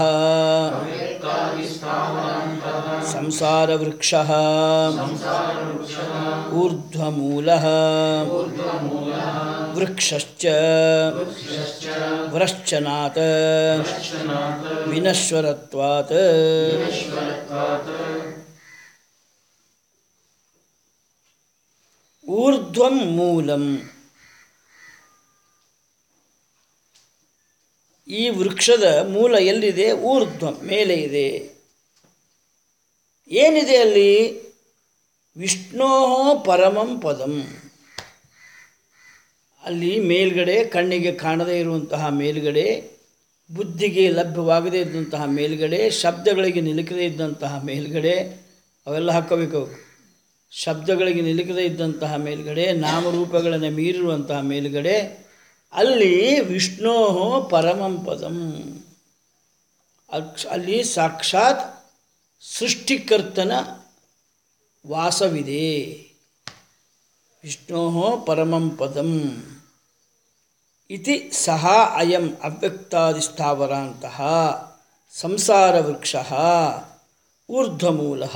ಸಂಸಾರವೃಕ್ಷः ಊರ್ಧ್ವಮೂಲः ವೃಕ್ಷಶ್ಚ ವ್ರಶ್ಚನಾತ್ ವಿನಶ್ವರತ್ವಾತ್ ಊರ್ಧ್ವಂ ಮೂಲಂ ಈ ವೃಕ್ಷದ ಮೂಲ ಎಲ್ಲಿದೆ ಊರ್ಧ್ವಂ ಮೇಲೆ ಇದೆ ಏನಿದೆ ಅಲ್ಲಿ ವಿಷ್ಣೋ ಪರಮಂ ಪದಂ ಅಲ್ಲಿ ಮೇಲ್ಗಡೆ ಕಣ್ಣಿಗೆ ಕಾಣದೇ ಇರುವಂತಹ ಮೇಲ್ಗಡೆ ಬುದ್ಧಿಗೆ ಲಭ್ಯವಾಗದೇ ಇದ್ದಂತಹ ಮೇಲ್ಗಡೆ ಶಬ್ದಗಳಿಗೆ ನಿಲುಕದೇ ಇದ್ದಂತಹ ಮೇಲ್ಗಡೆ ಅವೆಲ್ಲ ಹಾಕಬೇಕು ಅವು. ಶಬ್ದಗಳಿಗೆ ನಿಲುಕದೇ ಇದ್ದಂತಹ ಮೇಲ್ಗಡೆ ನಾಮರೂಪಗಳನ್ನು ಮೀರಿರುವಂತಹ ಮೇಲ್ಗಡೆ ಅಲ್ಲಿ ವಿಷ್ಣೋ ಪರಮಂ ಪದಂ ಅಕ್ಷ- ಅಲ್ಲಿ ಸಾಕ್ಷಾತ್ ಸೃಷ್ಟಿಕರ್ತನ ವಾಸವಿದೆ ವಿಷ್ಣೋ ಪರಮಂ ಪದಂ ಇತಿ ಸಹ ಅಯಂ ಅವ್ಯಕ್ತಾದಿಸ್ಥಾವರಾಂತಹ ಸಂಸಾರವೃಕ್ಷ ಊರ್ಧ್ವಮೂಲ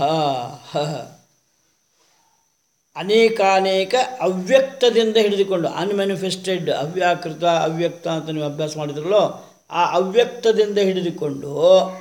ಅನೇಕಾನೇಕ ಅವ್ಯಕ್ತದಿಂದ ಹಿಡಿದುಕೊಂಡು ಅನ್ಮ್ಯಾನಿಫೆಸ್ಟೆಡ್ ಅವ್ಯಾಕೃತ ಅವ್ಯಕ್ತ ಅಂತ ನೀವು ಅಭ್ಯಾಸ ಮಾಡಿದ್ರಲ್ಲೋ ಆ ಅವ್ಯಕ್ತದಿಂದ ಹಿಡಿದುಕೊಂಡು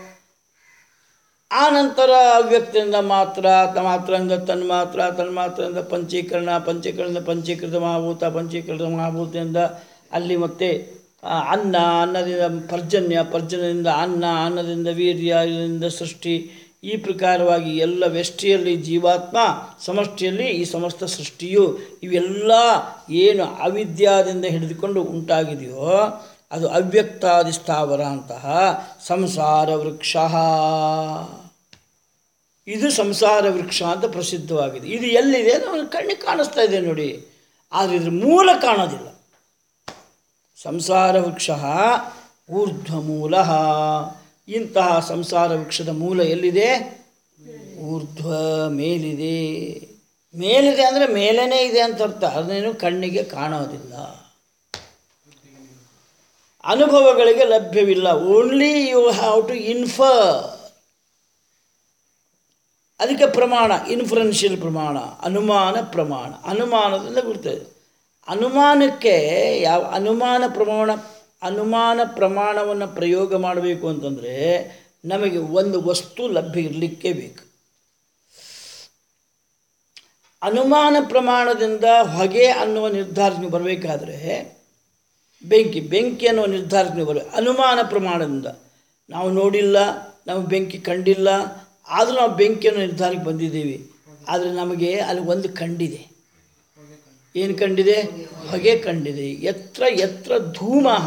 ಆ ನಂತರ ಅವ್ಯಕ್ತದಿಂದ ಮಾತ್ರ ತ ಮಾತ್ರದಿಂದ ತನ್ಮಾತ್ರ ತನ್ಮಾತ್ರದಿಂದ ಪಂಚೀಕರಣ ಪಂಚೀಕರಣದಿಂದ ಪಂಚೀಕೃತ ಮಹಾಭೂತ ಪಂಚೀಕೃತ ಮಹಾಭೂತದಿಂದ ಅಲ್ಲಿ ಮತ್ತೆ ಆ, ಅನ್ನ ಅನ್ನದಿಂದ ಪರ್ಜನ್ಯ ಪರ್ಜನ್ಯದಿಂದ ಅನ್ನ ಅನ್ನದಿಂದ ವೀರ್ಯ ಇದರಿಂದ ಸೃಷ್ಟಿ ಈ ಪ್ರಕಾರವಾಗಿ ಎಲ್ಲ ವ್ಯಷ್ಟಿಯಲ್ಲಿ ಜೀವಾತ್ಮ ಸಮಷ್ಟಿಯಲ್ಲಿ ಈ ಸಮಸ್ತ ಸೃಷ್ಟಿಯು ಇವೆಲ್ಲ ಏನು ಅವಿದ್ಯಾದಿಂದ ಹಿಡಿದುಕೊಂಡು ಉಂಟಾಗಿದೆಯೋ ಅದು ಅವ್ಯಕ್ತಾದಿ ಸ್ಥಾವರ ಅಂತಹ ಸಂಸಾರ ವೃಕ್ಷ ಇದು ಸಂಸಾರ ವೃಕ್ಷ ಅಂತ ಪ್ರಸಿದ್ಧವಾಗಿದೆ ಇದು ಎಲ್ಲಿದೆ ನಮ್ಮ ಕಣ್ಣಿಗೆ ಕಾಣಿಸ್ತಾ ಇದೆ ನೋಡಿ ಆದರೆ ಇದ್ರ ಮೂಲ ಕಾಣೋದಿಲ್ಲ ಸಂಸಾರ ವೃಕ್ಷ ಊರ್ಧ್ವಮೂಲ ಇಂತಹ ಸಂಸಾರ ವೃಕ್ಷದ ಮೂಲ ಎಲ್ಲಿದೆ ಊರ್ಧ್ವ ಮೇಲಿದೆ ಮೇಲಿದೆ ಅಂದರೆ ಮೇಲೇ ಇದೆ ಅಂತ ಅರ್ಥ ಅದನ್ನೇನು ಕಣ್ಣಿಗೆ ಕಾಣೋದಿಲ್ಲ ಅನುಭವಗಳಿಗೆ ಲಭ್ಯವಿಲ್ಲ only you have to infer ಅದಕ್ಕೆ ಪ್ರಮಾಣ ಇನ್ಫ್ಲುಯೆನ್ಷಿಯಲ್ ಪ್ರಮಾಣ ಅನುಮಾನ ಪ್ರಮಾಣ ಅನುಮಾನದಿಂದ ಬರ್ತದೆ ಅನುಮಾನಕ್ಕೆ ಯಾವ ಅನುಮಾನ ಪ್ರಮಾಣ ಅನುಮಾನ ಪ್ರಮಾಣವನ್ನು ಪ್ರಯೋಗ ಮಾಡಬೇಕು ಅಂತಂದರೆ ನಮಗೆ ಒಂದು ವಸ್ತು ಲಭ್ಯ ಇರಲಿಕ್ಕೆ ಬೇಕು ಅನುಮಾನ ಪ್ರಮಾಣದಿಂದ ಹೊಗೆ ಅನ್ನುವ ನಿರ್ಧಾರಕ್ಕೆ ನೀವು ಬರಬೇಕಾದ್ರೆ ಬೆಂಕಿ ಬೆಂಕಿ ಅನ್ನುವ ನಿರ್ಧಾರಕ್ಕೆ ನೀವು ಬರಬೇಕು ಅನುಮಾನ ಪ್ರಮಾಣದಿಂದ ನಾವು ನೋಡಿಲ್ಲ ನಾವು ಬೆಂಕಿ ಕಂಡಿಲ್ಲ ಆದರೂ ನಾವು ಬೆಂಕಿಯನ್ನು ನಿರ್ಧಾರಕ್ಕೆ ಬಂದಿದ್ದೀವಿ ಆದರೆ ನಮಗೆ ಅಲ್ಲಿ ಒಂದು ಕಂಡಿದೆ ಏನು ಕಂಡಿದೆ ಹೊಗೆ ಕಂಡಿದೆ ಎತ್ರ ಎತ್ರ ಧೂಮಃ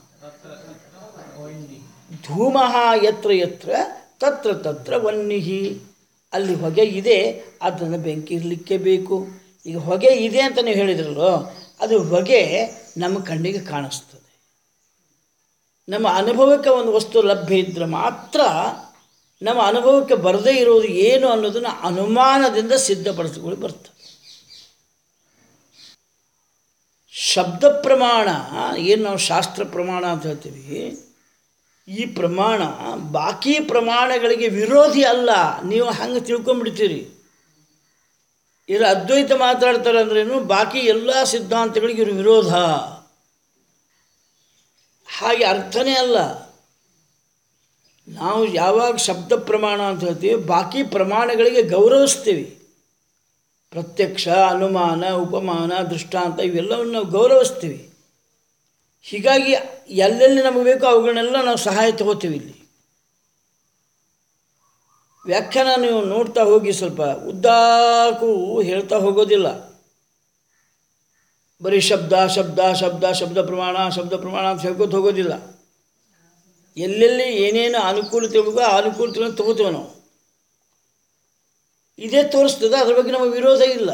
ಧೂಮಃ ಎತ್ರ ಎತ್ರ ತತ್ರ ತತ್ರ ವನ್ನಿಹಿ ಅಲ್ಲಿ ಹೊಗೆ ಇದೆ ಅದನ್ನು ಬೆಂಕಿ ಇರಲಿಕ್ಕೆ ಬೇಕು ಈಗ ಹೊಗೆ ಇದೆ ಅಂತ ನೀವು ಹೇಳಿದ್ರಲ್ಲೋ ಅದು ಹೊಗೆ ನಮ್ಮ ಕಣ್ಣಿಗೆ ಕಾಣಿಸ್ತದೆ ನಮ್ಮ ಅನುಭವಕ್ಕೆ ಒಂದು ವಸ್ತು ಲಭ್ಯ ಇದ್ದರೆ ಮಾತ್ರ ನಮ್ಮ ಅನುಭವಕ್ಕೆ ಬರದೇ ಇರೋದು ಏನು ಅನ್ನೋದನ್ನು ಅನುಮಾನದಿಂದ ಸಿದ್ಧಪಡಿಸ್ಕೊಳ್ಳಿ ಬರ್ತದೆ ಶಬ್ದ ಪ್ರಮಾಣ ಏನು ನಾವು ಶಾಸ್ತ್ರ ಪ್ರಮಾಣ ಅಂತ ಹೇಳ್ತೀವಿ ಈ ಪ್ರಮಾಣ ಬಾಕಿ ಪ್ರಮಾಣಗಳಿಗೆ ವಿರೋಧಿ ಅಲ್ಲ ನೀವು ಹಂಗೆ ತಿಳ್ಕೊಂಬಿಡ್ತೀರಿ ಇವರು ಅದ್ವೈತ ಮಾತಾಡ್ತಾರೆ ಅಂದ್ರೇನು ಬಾಕಿ ಎಲ್ಲ ಸಿದ್ಧಾಂತಗಳಿಗೆ ಇವರು ವಿರೋಧ ಹಾಗೆ ಅರ್ಥನೇ ಅಲ್ಲ ನಾವು ಯಾವಾಗ ಶಬ್ದ ಪ್ರಮಾಣ ಅಂತ ಹೇಳ್ತೀವಿ ಬಾಕಿ ಪ್ರಮಾಣಗಳಿಗೆ ಗೌರವಿಸ್ತೀವಿ ಪ್ರತ್ಯಕ್ಷ ಅನುಮಾನ ಉಪಮಾನ ದೃಷ್ಟಾಂತ ಇವೆಲ್ಲವನ್ನು ನಾವು ಗೌರವಿಸ್ತೀವಿ ಹೀಗಾಗಿ ಎಲ್ಲೆಲ್ಲಿ ನಮಗೆ ಬೇಕೋ ಅವುಗಳನ್ನೆಲ್ಲ ನಾವು ಸಹಾಯ ತಗೋತೀವಿ ಇಲ್ಲಿ ವ್ಯಾಖ್ಯಾನ ನೀವು ನೋಡ್ತಾ ಹೋಗಿ ಸ್ವಲ್ಪ ಉದ್ದಾಕು ಹೇಳ್ತಾ ಹೋಗೋದಿಲ್ಲ ಬರೀ ಶಬ್ದ ಶಬ್ದ ಶಬ್ದ ಶಬ್ದ ಪ್ರಮಾಣ ಶಬ್ದ ಪ್ರಮಾಣ ಅಂತ ಹೇಳ್ಕೊತ ಹೋಗೋದಿಲ್ಲ ಎಲ್ಲೆಲ್ಲಿ ಏನೇನು ಅನುಕೂಲತೆ ಹೋಗೋ ಆ ಅನುಕೂಲತೆಗಳನ್ನು ತಗೋತೀವಿ ನಾವು ಇದೇ ತೋರಿಸ್ತದೆ ಅದ್ರ ಬಗ್ಗೆ ನಮಗೆ ವಿರೋಧ ಇಲ್ಲ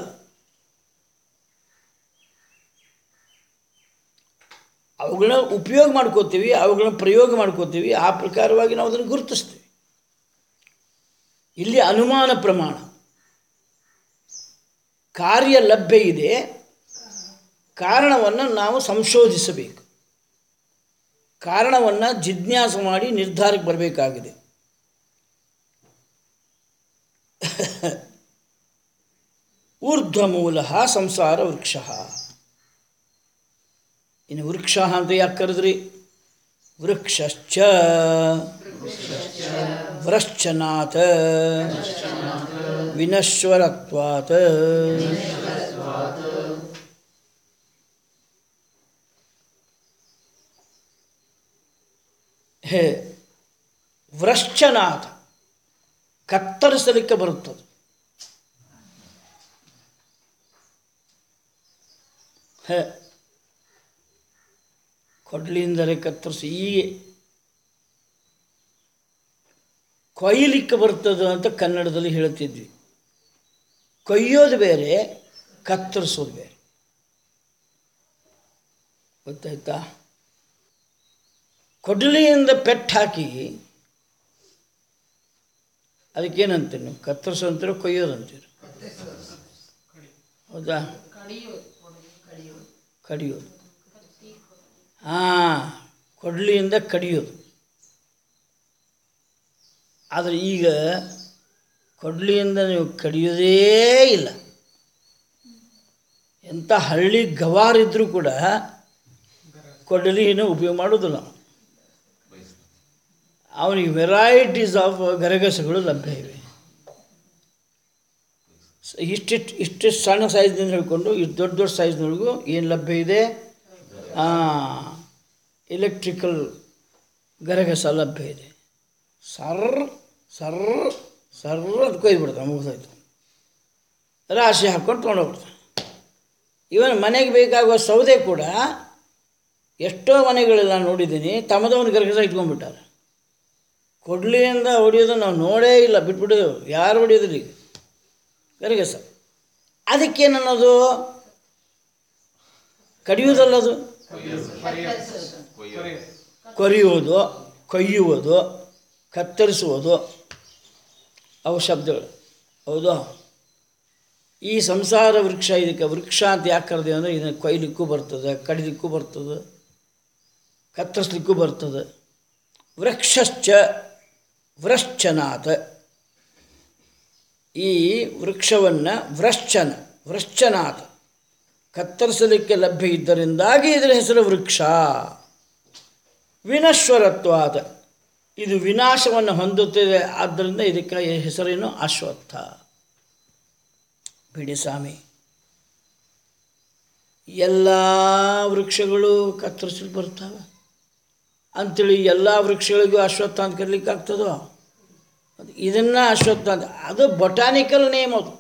ಅವುಗಳನ್ನ ಉಪಯೋಗ ಮಾಡ್ಕೋತೀವಿ ಅವುಗಳನ್ನ ಪ್ರಯೋಗ ಮಾಡ್ಕೋತೀವಿ ಆ ಪ್ರಕಾರವಾಗಿ ನಾವು ಅದನ್ನು ಗುರುತಿಸ್ತೀವಿ ಇಲ್ಲಿ ಅನುಮಾನ ಪ್ರಮಾಣ ಕಾರ್ಯ ಲಭ್ಯ ಇದೆ ಕಾರಣವನ್ನು ನಾವು ಸಂಶೋಧಿಸಬೇಕು ಕಾರಣವನ್ನು ಜಿಜ್ಞಾಸ ಮಾಡಿ ನಿರ್ಧಾರಕ್ಕೆ ಬರಬೇಕಾಗಿದೆ ಊರ್ಧ್ವಮೂಲ ಸಂಸಾರ ವೃಕ್ಷ ಇನ್ನು ವೃಕ್ಷ ಅಂತ ಯಾಕೆ ಕರೆದ್ರಿ ವೃಕ್ಷಶ್ಚ ವ್ರಶ್ಚನಾಥ ವಿನಶ್ವರತ್ವಾತ್ ಹೇ ವ್ರಶ್ಚನಾಥ ಕತ್ತರಿಸಲಿಕ್ಕೆ ಬರುತ್ತದೆ ಹೇ ಕೊಡ್ಲಿಂದರೆ ಕತ್ತರಿಸಿ ಹೀಗೆ ಕೊಯ್ಯಲಿಕ್ಕೆ ಬರ್ತದೆ ಅಂತ ಕನ್ನಡದಲ್ಲಿ ಹೇಳ್ತಿದ್ವಿ ಕೊಯ್ಯೋದು ಬೇರೆ ಕತ್ತರಿಸೋದು ಬೇರೆ ಗೊತ್ತಾಯ್ತಾ ಕೊಡ್ಲಿಯಿಂದ ಪೆಟ್ಟು ಹಾಕಿ ಅದಕ್ಕೇನಂತೀರಿ ನೀವು ಕತ್ತರಿಸೋ ಅಂತೀರೋ ಕೊಯ್ಯೋದು ಅಂತೀರಿ ಹೌದಾ ಕಡಿಯೋದು ಹಾಂ ಕೊಡ್ಲಿಯಿಂದ ಕಡಿಯೋದು ಆದರೆ ಈಗ ಕೊಡ್ಲಿಯಿಂದ ನೀವು ಕಡಿಯೋದೇ ಇಲ್ಲ ಎಂಥ ಹಳ್ಳಿ ಗವಾರಿದ್ರೂ ಕೂಡ ಕೊಡಲಿನ ಉಪಯೋಗ ಮಾಡೋದಿಲ್ಲ ನಾವು ಅವನಿಗೆ ವೆರೈಟೀಸ್ ಆಫ್ ಗರಗಸಗಳು ಲಭ್ಯ ಇವೆ ಸ- ಇಷ್ಟಿಷ್ಟು ಇಷ್ಟಿಷ್ಟು ಸಣ್ಣ ಸೈಜ್ನಿಂದ ಹಿಡ್ಕೊಂಡು ಇಷ್ಟು ದೊಡ್ಡ ದೊಡ್ಡ ಸೈಜ್ನವರೆಗೂ ಏನು ಲಭ್ಯ ಇದೆ ಎಲೆಕ್ಟ್ರಿಕಲ್ ಗರಗಸ ಲಭ್ಯ ಇದೆ ಸರ್ರ್ ಸರ್ರ್ ಸರ್ರ್ ಅಂತ ಕೊಯ್ದುಬಿಡ್ತಾನೆ ಮುಗಿದೋಯ್ತು ರಾಶಿ ಹಾಕ್ಕೊಂಡು ತೊಗೊಂಡೋಗ್ಬಿಡ್ತಾನೆ ಇವನ್ ಮನೆಗೆ ಬೇಕಾಗುವ ಸೌದೆ ಕೂಡ ಎಷ್ಟೋ ಮನೆಗಳೆಲ್ಲ ನೋಡಿದ್ದೀನಿ ತಮ್ಮದವನ ಗರಗಸ ಇಟ್ಕೊಂಡ್ಬಿಟ್ಟಾರೆ ಕೊಡ್ಲಿಯಿಂದ ಹೊಡಿಯೋದು ನಾವು ನೋಡೇ ಇಲ್ಲ ಬಿಟ್ಬಿಡೋದು ಯಾರು ಹೊಡಿಯೋದಿಲ್ಲ ಈಗ ಗರಗಸ ಅದಕ್ಕೇನನ್ನೋದು ಕಡಿಯೋದಲ್ಲದು ಕೊರೆಯುವುದು ಕೊಯ್ಯುವುದು ಕತ್ತರಿಸುವುದು ಅವು ಶಬ್ದಗಳು ಹೌದು ಈ ಸಂಸಾರ ವೃಕ್ಷ ಇದಕ್ಕೆ ವೃಕ್ಷ ಅಂತ ಯಾಕೆ ಕರೆದೇವೆ ಅಂದರೆ ಇದನ್ನು ಕೊಯ್ಲಿಕ್ಕೂ ಬರ್ತದೆ ಕಡಿಲಿಕ್ಕೂ ಬರ್ತದೆ ಕತ್ತರಿಸ್ಲಿಕ್ಕೂ ಬರ್ತದೆ ವೃಕ್ಷಶ್ಚ ವ್ರಶ್ಚನಾಥ ಈ ವೃಕ್ಷವನ್ನು ವ್ರಶ್ಚನ ವ್ರಶ್ಚನಾಥ ಕತ್ತರಿಸಲಿಕ್ಕೆ ಲಭ್ಯ ಇದ್ದರಿಂದಾಗಿ ಇದರ ಹೆಸರು ವೃಕ್ಷ ವಿನಶ್ವರತ್ವಾದ ಇದು ವಿನಾಶವನ್ನು ಹೊಂದುತ್ತಿದೆ ಆದ್ದರಿಂದ ಇದಕ್ಕೆ ಹೆಸರೇನು ಅಶ್ವತ್ಥ ಬಿಡಿ ಸ್ವಾಮಿ ಎಲ್ಲ ವೃಕ್ಷಗಳು ಕತ್ತರಿಸಲು ಬರ್ತಾವೆ ಅಂಥೇಳಿ ಎಲ್ಲ ವೃಕ್ಷಗಳಿಗೂ ಅಶ್ವತ್ಥ ಅಂತ ಕರೀಲಿಕ್ಕೆ ಆಗ್ತದೋ ಅದು ಇದನ್ನು ಅಶ್ವತ್ಥ ಅಂತ ಅದು ಬೊಟಾನಿಕಲ್ ನೇಮ್ ಅದು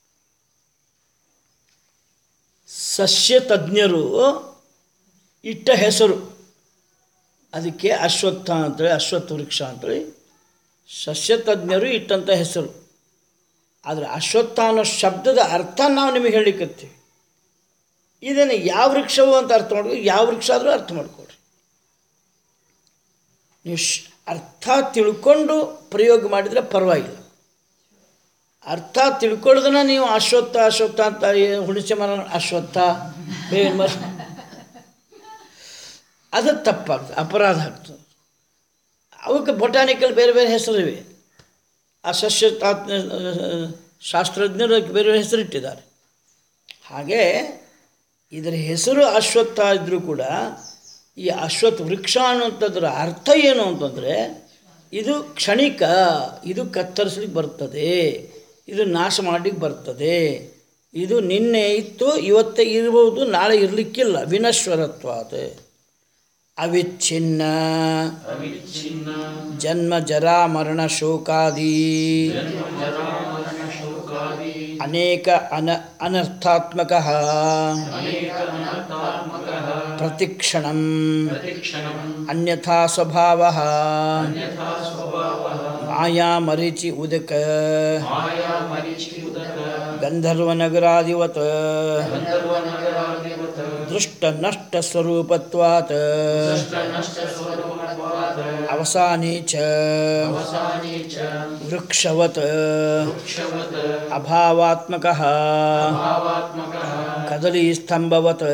ಸಸ್ಯ ತಜ್ಞರು ಇಟ್ಟ ಹೆಸರು ಅದಕ್ಕೆ ಅಶ್ವತ್ಥ ಅಂತೇಳಿ ಅಶ್ವತ್ಥ ವೃಕ್ಷ ಅಂತೇಳಿ ಸಸ್ಯ ತಜ್ಞರು ಇಟ್ಟಂಥ ಹೆಸರು ಆದರೆ ಅಶ್ವತ್ಥ ಅನ್ನೋ ಶಬ್ದದ ಅರ್ಥ ನಾವು ನಿಮಗೆ ಹೇಳಿಕತ್ತೀವಿ ಇದನ್ನು ಯಾವ ವೃಕ್ಷವು ಅಂತ ಅರ್ಥ ಮಾಡ್ಕೊ ಯಾವ ವೃಕ್ಷ ಆದರೂ ಅರ್ಥ ಮಾಡ್ಕೊಳ್ರಿ ನೀವು ಶ್ ಅರ್ಥ ತಿಳ್ಕೊಂಡು ಪ್ರಯೋಗ ಮಾಡಿದರೆ ಪರವಾಗಿಲ್ಲ ಅರ್ಥ ತಿಳ್ಕೊಳ್ಳೋದನ್ನ ನೀವು ಅಶ್ವತ್ಥ ಅಶ್ವತ್ಥ ಅಂತ ಏ- ಹುಣಸೆ ಮರ ಅಶ್ವತ್ಥ ಬೇವಿನ ಮರ ಅದು ತಪ್ಪಾಗ್ತದೆ ಅಪರಾಧ ಆಗ್ತದೆ ಅವಕ್ಕೆ ಬೊಟಾನಿಕಲ್ ಬೇರೆ ಬೇರೆ ಹೆಸರಿವೆ ಆ ಸಸ್ಯ ತಾತ್ ಶಾಸ್ತ್ರಜ್ಞರು ಅದಕ್ಕೆ ಬೇರೆ ಬೇರೆ ಹೆಸರಿಟ್ಟಿದ್ದಾರೆ ಹಾಗೆ ಇದರ ಹೆಸರು ಅಶ್ವತ್ಥ ಇದ್ದರೂ ಕೂಡ ಈ ಅಶ್ವತ್ಥ ವೃಕ್ಷ ಅನ್ನುವಂಥದ್ರ ಅರ್ಥ ಏನು ಅಂತಂದರೆ ಇದು ಕ್ಷಣಿಕ ಇದು ಕತ್ತರಿಸ್ಲಿಕ್ಕೆ ಬರ್ತದೆ ಇದು ನಾಶ ಮಾಡಲಿಕ್ಕೆ ಬರ್ತದೆ ಇದು ನಿನ್ನೆ ಇತ್ತು ಇವತ್ತೇ ಇರ್ಬೋದು ನಾಳೆ ಇರಲಿಕ್ಕಿಲ್ಲ ವಿನಶ್ವರತ್ವ ಅದು ಅವಿಚ್ಛಿನ್ನ ಜನ್ಮ ಜರಾ ಮರಣ ಶೋಕಾದಿ ಅನೇಕ ಅನ ಅನರ್ಥಾತ್ಮಕ ಪ್ರತಿಕ್ಷಣಂ ಅನ್ಯಥಾ ಸ್ವಭಾವ ಮಾಯಾ ಮರೀಚಿ ಉದಕ ಗಂಧರ್ವನಗರಾದಿವತ್ ದೃಷ್ಟ ನಷ್ಟ ಸ್ವರೂಪತ್ವಾತ್ ಅವಸಾನೇ ಚ ವೃಕ್ಷವತ್ ಅಭಾವಾತ್ಮಕ ಕದಲಿ ಸ್ತಂಭವತ್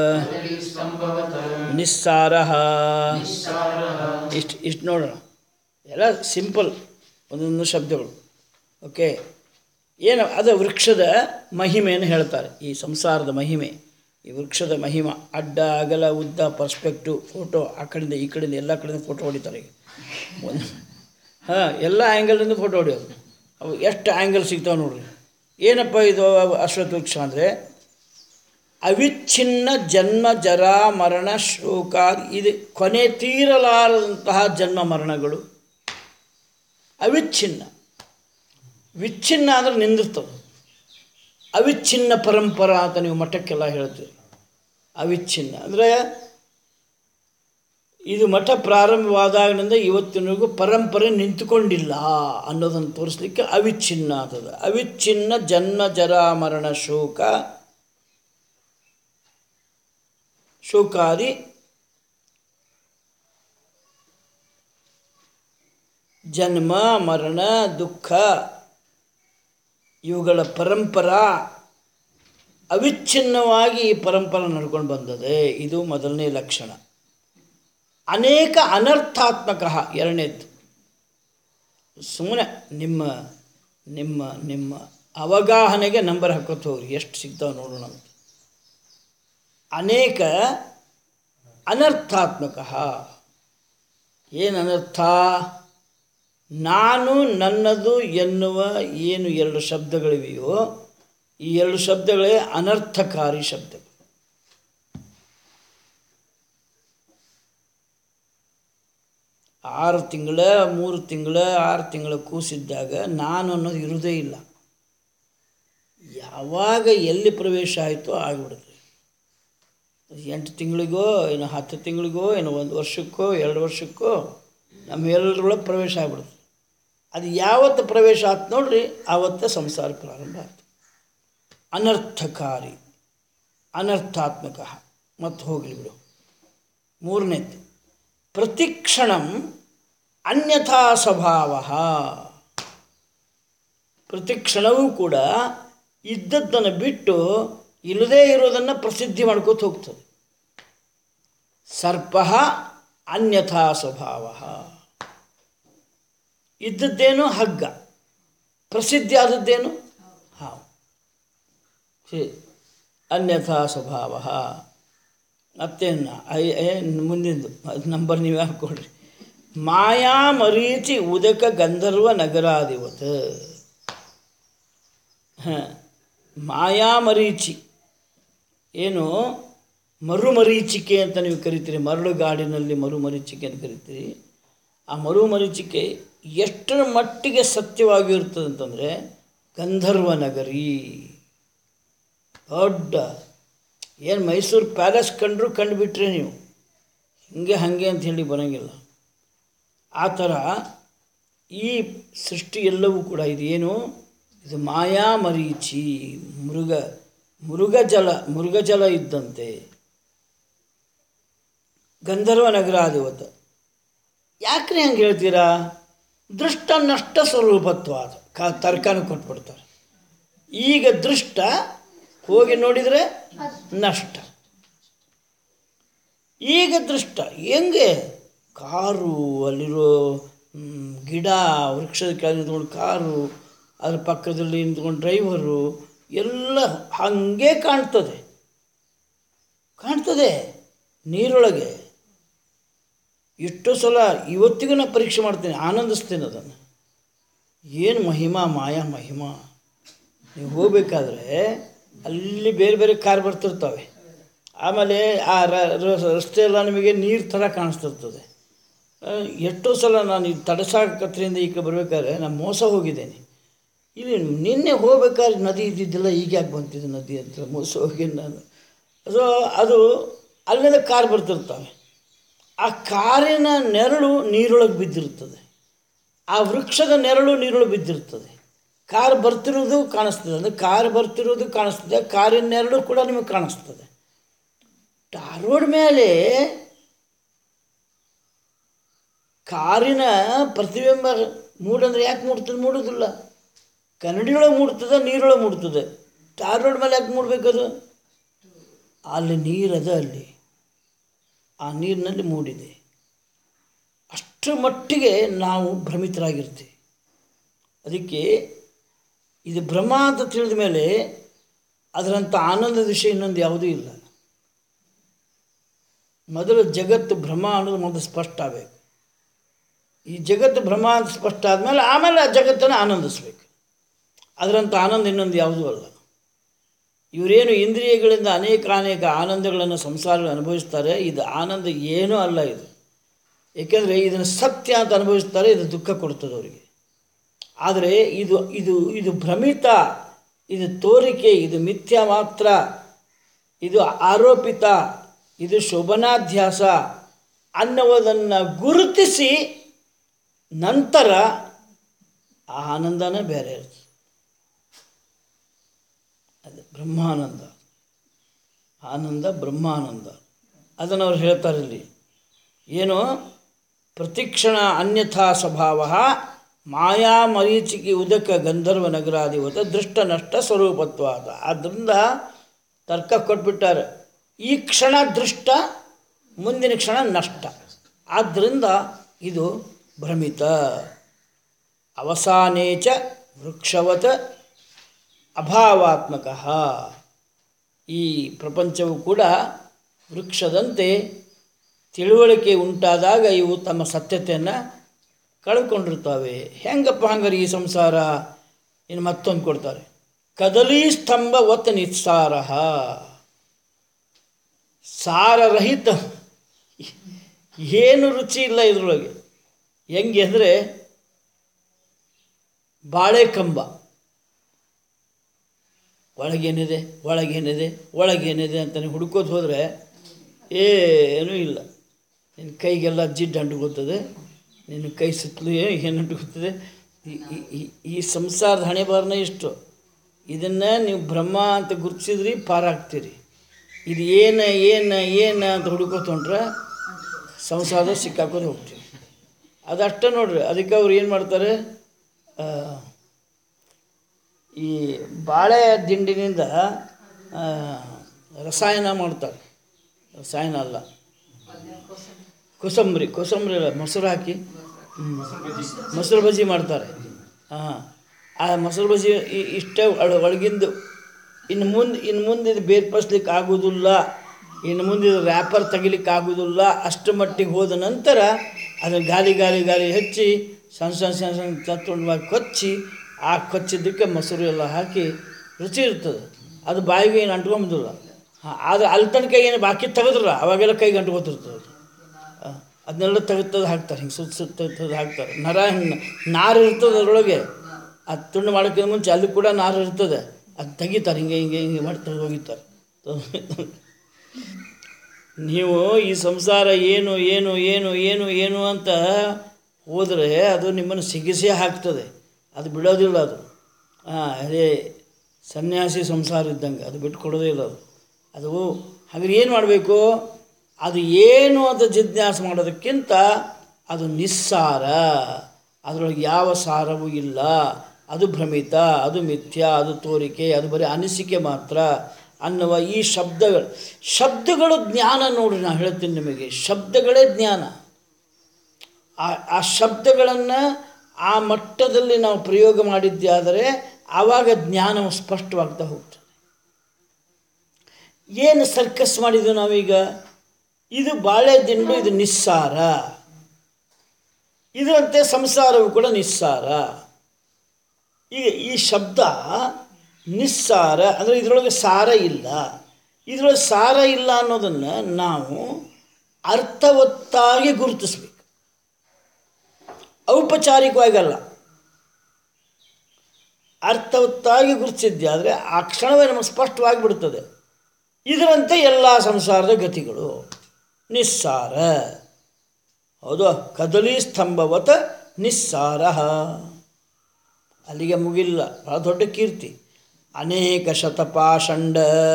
ನಿಸ್ಸಾರ ಇಷ್ಟು ಇಷ್ಟು ನೋಡೋಣ ಎಲ್ಲ ಸಿಂಪಲ್ ಒಂದೊಂದು ಶಬ್ದಗಳು ಓಕೆ ಏನು ಅದು ವೃಕ್ಷದ ಮಹಿಮೆಯನ್ನು ಹೇಳ್ತಾರೆ ಈ ಸಂಸಾರದ ಮಹಿಮೆ ಈ ವೃಕ್ಷದ ಮಹಿಮ ಅಡ್ಡ ಅಗಲ ಉದ್ದ ಪರ್ಸ್ಪೆಕ್ಟಿವ್ ಫೋಟೋ ಆ ಕಡೆಯಿಂದ ಈ ಕಡೆಯಿಂದ ಎಲ್ಲ ಕಡೆಯಿಂದ ಫೋಟೋ ಹೊಡಿತಾರೆ ಈಗ ಒಂದು ಹಾಂ ಎಲ್ಲ ಆ್ಯಂಗಲಿಂದ ಫೋಟೋ ಹೊಡಿಯೋದು ಅವು ಎಷ್ಟು ಆ್ಯಂಗಲ್ ಸಿಗ್ತಾವೆ ನೋಡ್ರಿ ಏನಪ್ಪ ಇದು ಅಶ್ವತ್ಥ ವೃಕ್ಷ ಅಂದರೆ ಅವಿಚ್ಛಿನ್ನ ಜನ್ಮ ಜರ ಮರಣ ಶೋಕ ಇದು ಕೊನೆ ತೀರಲಾರದಂತಹ ಜನ್ಮ ಮರಣಗಳು ಅವಿಚ್ಛಿನ್ನ ವಿಚ್ಛಿನ್ನ ಅಂದ್ರೆ ನಿಂದಿರ್ತವೆ ಅವಿಚ್ಛಿನ್ನ ಪರಂಪರಾ ಅಂತ ನೀವು ಮಠಕ್ಕೆಲ್ಲ ಹೇಳ್ತೀರಿ ಅವಿಚ್ಛಿನ್ನ ಅಂದರೆ ಇದು ಮಠ ಪ್ರಾರಂಭವಾದಾಗಿನಿಂದ ಇವತ್ತಿನವರೆಗೂ ಪರಂಪರೆ ನಿಂತುಕೊಂಡಿಲ್ಲ ಅನ್ನೋದನ್ನು ತೋರಿಸ್ಲಿಕ್ಕೆ ಅವಿಚ್ಛಿನ್ನ ಅಂತದ ಅವಿಚ್ಛಿನ್ನ ಜನ್ಮ ಜರ ಮರಣ ಶೋಕ ಶೋಕಾದಿ ಜನ್ಮ ಮರಣ ದುಃಖ ಇವುಗಳ ಪರಂಪರ ಅವಿಚ್ಛಿನ್ನವಾಗಿ ಈ ಪರಂಪರೆ ನಡ್ಕೊಂಡು ಬಂದದೆ ಇದು ಮೊದಲನೇ ಲಕ್ಷಣ ಅನೇಕ ಅನರ್ಥಾತ್ಮಕ ಎರಡನೇದ್ದು ಸುಮ್ಮನೆ ನಿಮ್ಮ ನಿಮ್ಮ ನಿಮ್ಮ ಅವಗಾಹನೆಗೆ ನಂಬರ್ ಹಾಕೋತ ಹೋಗ್ರಿ ಎಷ್ಟು ಸಿಗ್ತಾವೆ ನೋಡೋಣ ಅಂತ ಅನೇಕ ಅನರ್ಥಾತ್ಮಕ ಏನು ಅನರ್ಥ ನಾನು ನನ್ನದು ಎನ್ನುವ ಏನು ಎರಡು ಶಬ್ದಗಳಿವೆಯೋ ಈ ಎರಡು ಶಬ್ದಗಳೇ ಅನರ್ಥಕಾರಿ ಶಬ್ದಗಳು ಆರು ತಿಂಗಳ ಮೂರು ತಿಂಗಳ ಆರು ತಿಂಗಳ ಕೂಸಿದ್ದಾಗ ನಾನು ಅನ್ನೋದು ಇರುವುದೇ ಇಲ್ಲ ಯಾವಾಗ ಎಲ್ಲಿ ಪ್ರವೇಶ ಆಯಿತೋ ಆಗಿಬಿಡುತ್ತೆ ಎಂಟು ತಿಂಗಳಿಗೋ ಏನು ಹತ್ತು ತಿಂಗಳಿಗೋ ಏನು ಒಂದು ವರ್ಷಕ್ಕೋ ಎರಡು ವರ್ಷಕ್ಕೋ ನಮ್ಮ ಎಲ್ಲರೊಳಗೆ ಪ್ರವೇಶ ಆಗ್ಬಿಡುತ್ತೆ ಅದು ಯಾವತ್ತು ಪ್ರವೇಶ ಆಯ್ತು ನೋಡ್ರಿ ಆವತ್ತೇ ಸಂಸಾರ ಪ್ರಾರಂಭ ಆಯ್ತು ಅನರ್ಥಕಾರಿ ಅನರ್ಥಾತ್ಮಕ ಮತ್ತು ಹೋಗಲಿ ಬಿಡು ಮೂರನೇದು ಪ್ರತಿಕ್ಷಣಂ ಅನ್ಯಥಾ ಸ್ವಭಾವ ಪ್ರತಿಕ್ಷಣವೂ ಕೂಡ ಇದ್ದದ್ದನ್ನು ಬಿಟ್ಟು ಇಲ್ಲದೇ ಇರೋದನ್ನು ಪ್ರಸಿದ್ಧಿ ಮಾಡ್ಕೋತ ಹೋಗ್ತದೆ ಸರ್ಪ ಅನ್ಯಥಾ ಸ್ವಭಾವ ಇದ್ದದ್ದೇನು ಹಗ್ಗ ಪ್ರಸಿದ್ಧಿ ಆದದ್ದೇನು ಹಾವು ಸರಿ ಅನ್ಯಥಾ ಸ್ವಭಾವ ಮತ್ತೇನು ಐ ಏನು ಮುಂದಿಂದು ಅದು ನಂಬರ್ ನೀವೇ ಹಾಕ್ಕೊಡ್ರಿ ಮಾಯಾ ಮರೀಚಿ ಉದಕ ಗಂಧರ್ವ ನಗರಾದಿವತ್ ಹಾಂ ಮಾಯಾ ಮರೀಚಿ ಏನು ಮರುಮರೀಚಿಕೆ ಅಂತ ನೀವು ಕರಿತೀರಿ ಮರಳುಗಾಡಿನಲ್ಲಿ ಮರುಮರೀಚಿಕೆ ಅಂತ ಕರಿತೀರಿ ಆ ಮರುಮರೀಚಿಕೆ ಎಷ್ಟರ ಮಟ್ಟಿಗೆ ಸತ್ಯವಾಗಿರ್ತದೆ ಅಂತಂದರೆ ಗಂಧರ್ವ ನಗರಿ ದೊಡ್ಡ ಏನು ಮೈಸೂರು ಪ್ಯಾಲೇಸ್ ಕಂಡ್ರು ಕಂಡುಬಿಟ್ರೆ ನೀವು ಹಿಂಗೆ ಹಾಗೆ ಅಂತ ಹೇಳಿ ಬರೋಂಗಿಲ್ಲ ಆ ಥರ ಈ ಸೃಷ್ಟಿ ಎಲ್ಲವೂ ಕೂಡ ಇದೇನು ಇದು ಮಾಯಾ ಮರೀಚಿ ಮೃಗ ಮೃಗಜಲ ಮೃಗಜಲ ಇದ್ದಂತೆ ಗಂಧರ್ವ ನಗರಾಧಿವತ ಯಾಕ್ರಿ ಹಂಗೆ ಹೇಳ್ತೀರಾ ದೃಷ್ಟ ನಷ್ಟ ಸ್ವರೂಪತ್ವಾದ ಕಾ ತರ್ಕನ ಕೊಟ್ಬಿಡ್ತಾರೆ ಈಗ ದೃಷ್ಟ ಹೋಗಿ ನೋಡಿದರೆ ನಷ್ಟ ಈಗ ದೃಷ್ಟ ಹೆಂಗೆ ಕಾರು ಅಲ್ಲಿರೋ ಮ್, ಗಿಡ ವೃಕ್ಷದ ಕೆಳಗೆ ನಿಂತ್ಕೊಂಡು ಕಾರು ಅದ್ರ ಪಕ್ಕದಲ್ಲಿ ನಿಂತ್ಕೊಂಡು ಡ್ರೈವರು ಎಲ್ಲ ಹಾಗೆ ಕಾಣ್ತದೆ ಕಾಣ್ತದೆ ನೀರೊಳಗೆ ಎಷ್ಟೋ ಸಲ ಇವತ್ತಿಗೂ ನಾನು ಪರೀಕ್ಷೆ ಮಾಡ್ತೇನೆ ಆನಂದಿಸ್ತೇನೆ ಅದನ್ನು ಏನು ಮಹಿಮಾ ಮಾಯಾ ಮಹಿಮಾ ನೀವು ಹೋಗ್ಬೇಕಾದ್ರೆ ಅಲ್ಲಿ ಬೇರೆ ಬೇರೆ ಕಾರ್ ಬರ್ತಿರ್ತವೆ ಆಮೇಲೆ ಆ ರ- ರ- ರಸ್ತೆ ಎಲ್ಲ ನಿಮಗೆ ನೀರು ಥರ ಕಾಣಿಸ್ತಿರ್ತದೆ ಆ, ಎಷ್ಟೋ ಸಲ ನಾನು ಈ ತಡಸಾಕತ್ರಿಂದ ಈಗ ಬರಬೇಕಾದ್ರೆ ನಾನು ಮೋಸ ಹೋಗಿದ್ದೇನೆ ಇಲ್ಲಿ ನಿನ್ನೆ ಹೋಗ್ಬೇಕಾದ್ರೆ ನದಿ ಇದ್ದಿದ್ದಿಲ್ಲ ಈಗ ಯಾಕೆ ಬಂತಿದೆ ನದಿ ಅಂತ ಮೋಸ ಹೋಗಿ ನಾನು ಸೊ ಅದು ಅಲ್ಲಿಂದ ಕಾರ್ ಬರ್ತಿರ್ತವೆ ಆ ಕಾರಿನ ನೆರಳು ನೀರೊಳಗೆ ಬಿದ್ದಿರ್ತದೆ ಆ ವೃಕ್ಷದ ನೆರಳು ನೀರೊಳಗೆ ಬಿದ್ದಿರ್ತದೆ ಕಾರ್ ಬರ್ತಿರೋದು ಕಾಣಿಸ್ತದೆ ಅಂದರೆ ಕಾರ್ ಬರ್ತಿರೋದು ಕಾಣಿಸ್ತದೆ ಕಾರಿನ ನೆರಳು ಕೂಡ ನಿಮಗೆ ಕಾಣಿಸ್ತದೆ ಟಾರ್ ರೋಡ್ ಮೇಲೆ ಕಾರಿನ ಪ್ರತಿಬಿಂಬ ಮೂಡಂದ್ರೆ ಯಾಕೆ ಮೂಡ್ತದೆ ಮೂಡೋದಿಲ್ಲ ಕನ್ನಡಿಯೊಳಗೆ ಮೂಡ್ತದೆ ನೀರೊಳಗೆ ಮೂಡ್ತದೆ ಟಾರ್ ರೋಡ್ ಮೇಲೆ ಯಾಕೆ ಮೂಡಬೇಕದು ಅಲ್ಲಿ ನೀರದ ಅಲ್ಲಿ ಆ ನೀರಿನಲ್ಲಿ ಮೂಡಿದೆ ಅಷ್ಟರ ಮಟ್ಟಿಗೆ ನಾವು ಭ್ರಮಿತರಾಗಿರ್ತೀವಿ ಅದಕ್ಕೆ ಇದು ಭ್ರಮ ಅಂತ ತಿಳಿದ ಮೇಲೆ ಅದರಂಥ ಆನಂದದ ವಿಷಯ ಇನ್ನೊಂದು ಯಾವುದೂ ಇಲ್ಲ ಮೊದಲು ಜಗತ್ತು ಭ್ರಮ ಅನ್ನೋದು ಮೊದಲು ಸ್ಪಷ್ಟ ಆಗಬೇಕು ಈ ಜಗತ್ತು ಭ್ರಮ ಅಂತ ಸ್ಪಷ್ಟ ಆದಮೇಲೆ ಆಮೇಲೆ ಆ ಜಗತ್ತನ್ನು ಆನಂದಿಸ್ಬೇಕು ಅದರಂಥ ಆನಂದ ಇನ್ನೊಂದು ಯಾವುದೂ ಅಲ್ಲ ಇವರೇನು ಇಂದ್ರಿಯಗಳಿಂದ ಅನೇಕ ಅನೇಕ ಆನಂದಗಳನ್ನು ಸಂಸಾರ ಅನುಭವಿಸ್ತಾರೆ ಇದು ಆನಂದ ಏನೂ ಅಲ್ಲ ಇದು ಏಕೆಂದರೆ ಇದನ್ನು ಸತ್ಯ ಅಂತ ಅನುಭವಿಸ್ತಾರೆ ಇದು ದುಃಖ ಕೊಡ್ತದೆ ಅವರಿಗೆ ಆದರೆ ಇದು ಇದು ಇದು ಭ್ರಮಿತ ಇದು ತೋರಿಕೆ ಇದು ಮಿಥ್ಯ ಮಾತ್ರ ಇದು ಆರೋಪಿತ ಇದು ಶೋಭನಾಧ್ಯಾಸ ಅನ್ನುವುದನ್ನು ಗುರುತಿಸಿ ನಂತರ ಆ ಆನಂದನೇ ಬೇರೆ ಇರ್ತದೆ ಅದು ಬ್ರಹ್ಮಾನಂದ ಆನಂದ ಬ್ರಹ್ಮಾನಂದ ಅದನ್ನು ಅವ್ರು ಹೇಳ್ತಾರೆ ಇಲ್ಲಿ ಏನು ಪ್ರತಿಕ್ಷಣ ಅನ್ಯಥಾ ಸ್ವಭಾವ ಮಾಯಾ ಮರೀಚಿಕೆ ಉದಕ ಗಂಧರ್ವ ನಗರಾಧಿವತ ದೃಷ್ಟ ನಷ್ಟ ಸ್ವರೂಪತ್ವಾದ ಆದ್ದರಿಂದ ತರ್ಕ ಕೊಟ್ಬಿಟ್ಟಾರೆ ಈ ಕ್ಷಣ ದೃಷ್ಟ ಮುಂದಿನ ಕ್ಷಣ ನಷ್ಟ ಆದ್ದರಿಂದ ಇದು ಭ್ರಮಿತ ಅವಸಾನೇಚ ವೃಕ್ಷವತ ಅಭಾವಾತ್ಮಕ ಈ ಪ್ರಪಂಚವು ಕೂಡ ವೃಕ್ಷದಂತೆ ತಿಳುವಳಿಕೆ ಉಂಟಾದಾಗ ಇವು ತಮ್ಮ ಸತ್ಯತೆಯನ್ನು ಕಳ್ಕೊಂಡಿರ್ತವೆ ಹೆಂಗಪ್ಪ ಹಂಗಾರೆ ಈ ಸಂಸಾರ ಇನ್ನು ಮತ್ತೊಂದು ಕೊಡ್ತಾರೆ ಕದಲಿ ಸ್ತಂಭ ಒತ್ತ ನಿಸ್ಸಾರ ಸಾರರಹಿತ ಏನು ರುಚಿ ಇಲ್ಲ ಇದರೊಳಗೆ ಹೆಂಗೆ ಅಂದರೆ ಬಾಳೆಕಂಬ ಒಳಗೇನಿದೆ ಒಳಗೇನಿದೆ ಒಳಗೇನಿದೆ ಅಂತ ನೀವು ಹುಡ್ಕೋದು ಹೋದರೆ ಏನೂ ಇಲ್ಲ ನಿನ್ನ ಕೈಗೆಲ್ಲ ಜಿಡ್ಡು ಅಂಟುಕೊಳ್ತದೆ ನಿನ್ನ ಕೈ ಸುತ್ತಲೂ ಏನು ಅಂಟುಕೊಳ್ತದೆ ಈ- ಈ- ಈ- ಈ ಸಂಸಾರದ ಹಣೆ ಬಾರನೇ ಇಷ್ಟು ಇದನ್ನು ನೀವು ಬ್ರಹ್ಮ ಅಂತ ಗುರುತಿಸಿದ್ರಿ ಪಾರಾಗ್ತೀರಿ ಇದು ಏನು ಏನು ಏನು ಅಂತ ಹುಡುಕೋತ ಹೊಂಟ್ರೆ ಸಂಸಾರದ ಸಿಕ್ಕಾಕೋದು ಹೋಗ್ತೀವಿ ಅದಷ್ಟೇ ನೋಡ್ರಿ ಅದಕ್ಕೆ ಅವ್ರು ಏನು ಮಾಡ್ತಾರೆ ಆ, ಈ ಬಾಳೆ ದಿಂಡಿನಿಂದ ಆ, ರಸಾಯನ ಮಾಡ್ತಾರೆ ರಸಾಯನ ಅಲ್ಲ ಕೋಸಂಬರಿ ಕೋಸಂಬರಿ ಅಲ್ಲ ಮೊಸರು ಹಾಕಿ ಹ್ಮ್. ಮೊಸರು ಬಜ್ಜಿ ಮಾಡ್ತಾರೆ ಹಾಂ ಆ ಮೊಸರು ಬಜ್ಜಿ ಇ- ಇಷ್ಟೇ ಒಳ ಒಳಗಿಂದು ಇನ್ನು ಮುಂದೆ ಇನ್ನು ಮುಂದೆ ಇದು ಬೇರ್ಪಡಿಸ್ಲಿಕ್ಕೆ ಆಗೋದಿಲ್ಲ ಇನ್ನು ಮುಂದೆ ಇದು ರ್ಯಾಪರ್ ತೆಗಿಲಿಕ್ಕೆ ಆಗೋದಿಲ್ಲ ಅಷ್ಟು ಮಟ್ಟಿಗೆ ಹೋದ ನಂತರ ಅದನ್ನು ಗಾಲಿ ಗಾಲಿ ಗಾಲಿ ಹಚ್ಚಿ ಸಣ್ಣ ಸಣ್ಣ ಸಣ್ಣ ಸಣ್ಣ ತತ್ತೊಂಡವಾಗಿ ಕೊಚ್ಚಿ ಆ ಕೊಚ್ಚಿದ್ದಕ್ಕೆ ಮೊಸರು ಎಲ್ಲ ಹಾಕಿ ರುಚಿ ಇರ್ತದೆ ಅದು ಬಾಯಿಗೆ ಏನು ಅಂಟ್ಕೊಂಬುದಿಲ್ಲ ಹಾಂ ಆದರೆ ಅಲ್ಲಿ ತನಕ ಏನು ಬಾಕಿ ತೆಗೆದ್ರಲ್ಲ ಅವಾಗೆಲ್ಲ ಕೈಗೆ ಅಂಟ್ಕೊತಿರ್ತದೆ ಅದು. ಆ, ಅದನ್ನೆಲ್ಲ ತೆಗೆದು ಹಾಕ್ತಾರೆ ಹಿಂಗೆ ಸುತ್ತ ಸುತ್ತ ತೆಗ್ದು ಹಾಕ್ತಾರೆ ನರ ಹಿಂಗೆ ನಾರು ಇರ್ತದೆ ಅದರೊಳಗೆ ಅದು ತುಂಡು ಮಾಡೋಕ್ಕಿಂತ ಮುಂಚೆ ಅಲ್ಲಿ ಕೂಡ ನಾರು ಇರ್ತದೆ ಅದು ತೆಗಿತಾರೆ ಹಿಂಗೆ ಹಿಂಗೆ ಹಿಂಗೆ ಮಾಡಿ ತೆಗೆದು ಹೋಗಿತಾರೆ ನೀವು ಈ ಸಂಸಾರ ಏನು ಏನು ಏನು ಏನು ಏನು ಅಂತ ಹೋದರೆ ಅದು ನಿಮ್ಮನ್ನು ಸಿಗಿಸೇ ಹಾಕ್ತದೆ ಅದು ಬಿಡೋದಿಲ್ಲ ಅದು ಹಾಂ ಅದೇ ಸನ್ಯಾಸಿ ಸಂಸಾರ ಇದ್ದಂಗೆ ಅದು ಬಿಟ್ಟು ಕೊಡೋದೇ ಇಲ್ಲ ಅದು ಅದು ಹಾಗಾದ್ರೆ ಏನು ಮಾಡಬೇಕು ಅದು ಏನು ಅಂತ ಜಿಜ್ಞಾಸೆ ಮಾಡೋದಕ್ಕಿಂತ ಅದು ನಿಸ್ಸಾರ ಅದರೊಳಗೆ ಯಾವ ಸಾರವೂ ಇಲ್ಲ ಅದು ಭ್ರಮಿತ ಅದು ಮಿಥ್ಯ ಅದು ತೋರಿಕೆ ಅದು ಬರೀ ಅನಿಸಿಕೆ ಮಾತ್ರ ಅನ್ನುವ ಈ ಶಬ್ದಗಳು ಶಬ್ದಗಳು ಜ್ಞಾನ ನೋಡ್ರಿ ನಾನು ಹೇಳ್ತೀನಿ ನಿಮಗೆ ಶಬ್ದಗಳೇ ಜ್ಞಾನ ಆ ಆ ಶಬ್ದಗಳನ್ನು ಆ ಮಟ್ಟದಲ್ಲಿ ನಾವು ಪ್ರಯೋಗ ಮಾಡಿದ್ದಾದರೆ ಆವಾಗ ಜ್ಞಾನವು ಸ್ಪಷ್ಟವಾಗ್ತಾ ಹೋಗ್ತದೆ ಏನು ಸರ್ಕಸ್ ಮಾಡಿದ್ವಿ ನಾವೀಗ ಇದು ಬಾಳೆ ದಿಂಡು ಇದು ನಿಸ್ಸಾರ ಇದರಂತೆ ಸಂಸಾರವು ಕೂಡ ನಿಸ್ಸಾರ ಈಗ ಈ ಶಬ್ದ ನಿಸ್ಸಾರ ಅಂದರೆ ಇದರೊಳಗೆ ಸಾರ ಇಲ್ಲ ಇದರೊಳಗೆ ಸಾರ ಇಲ್ಲ ಅನ್ನೋದನ್ನು ನಾವು ಅರ್ಥವತ್ತಾಗಿ ಗುರುತಿಸ್ಬೇಕು ಔಪಚಾರಿಕವಾಗಲ್ಲ ಅರ್ಥವತ್ತಾಗಿ ಗುರುತಿಸಿದ್ದೆ ಆದರೆ ಆ ಕ್ಷಣವೇ ನಮಗೆ ಸ್ಪಷ್ಟವಾಗಿ ಬಿಡ್ತದೆ ಇದರಂತೆ ಎಲ್ಲ ಸಂಸಾರದ ಗತಿಗಳು ನಿಸ್ಸಾರ ಹೌದು ಕದಲಿ ಸ್ತಂಭವತ ನಿಸ್ಸಾರ ಅಲ್ಲಿಗೆ ಮುಗಿಲ್ಲ ಬಹಳ ದೊಡ್ಡ ಕೀರ್ತಿ ಅನೇಕ ಶತಪಾಷಂಡ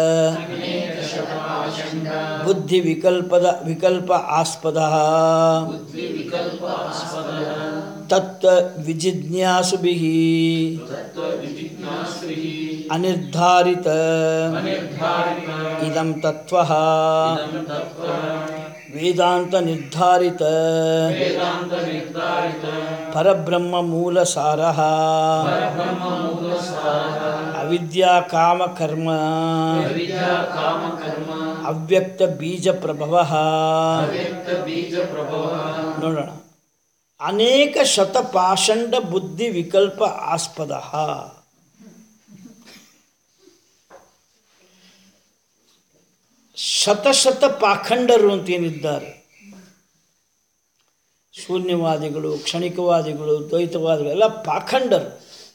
ಬುದ್ಧಿ ವಿಕಲ್ಪದ ವಿಕಲ್ಪ ಆಸ್ಪದ ತತ್ವ ವಿಜಿಜ್ಞಾಸುಭಿ ಅನಿರ್ಧಾರಿತ ಇದಂ ತತ್ವ ವೇದಾಂತ ನಿರ್ಧಾರಿತ ಪರಬ್ರಹ್ಮ ಮೂಲ ಸಾರ ಅವಿದ್ಯಾ ಕಾಮ ಕರ್ಮ ಅವ್ಯಕ್ತ ಬೀಜ ಪ್ರಭವ ನೋಡೋಣ ಅನೇಕ ಶತಪಾಷಂಡ ಬುದ್ಧಿ ವಿಕಲ್ಪ ಆಸ್ಪದ ಶತಶತ ಪಾಖಂಡರು ಅಂತ ಏನಿದ್ದಾರೆ ಶೂನ್ಯವಾದಿಗಳು ಕ್ಷಣಿಕವಾದಿಗಳು ದ್ವೈತವಾದಿಗಳು ಎಲ್ಲ ಪಾಖಂಡರು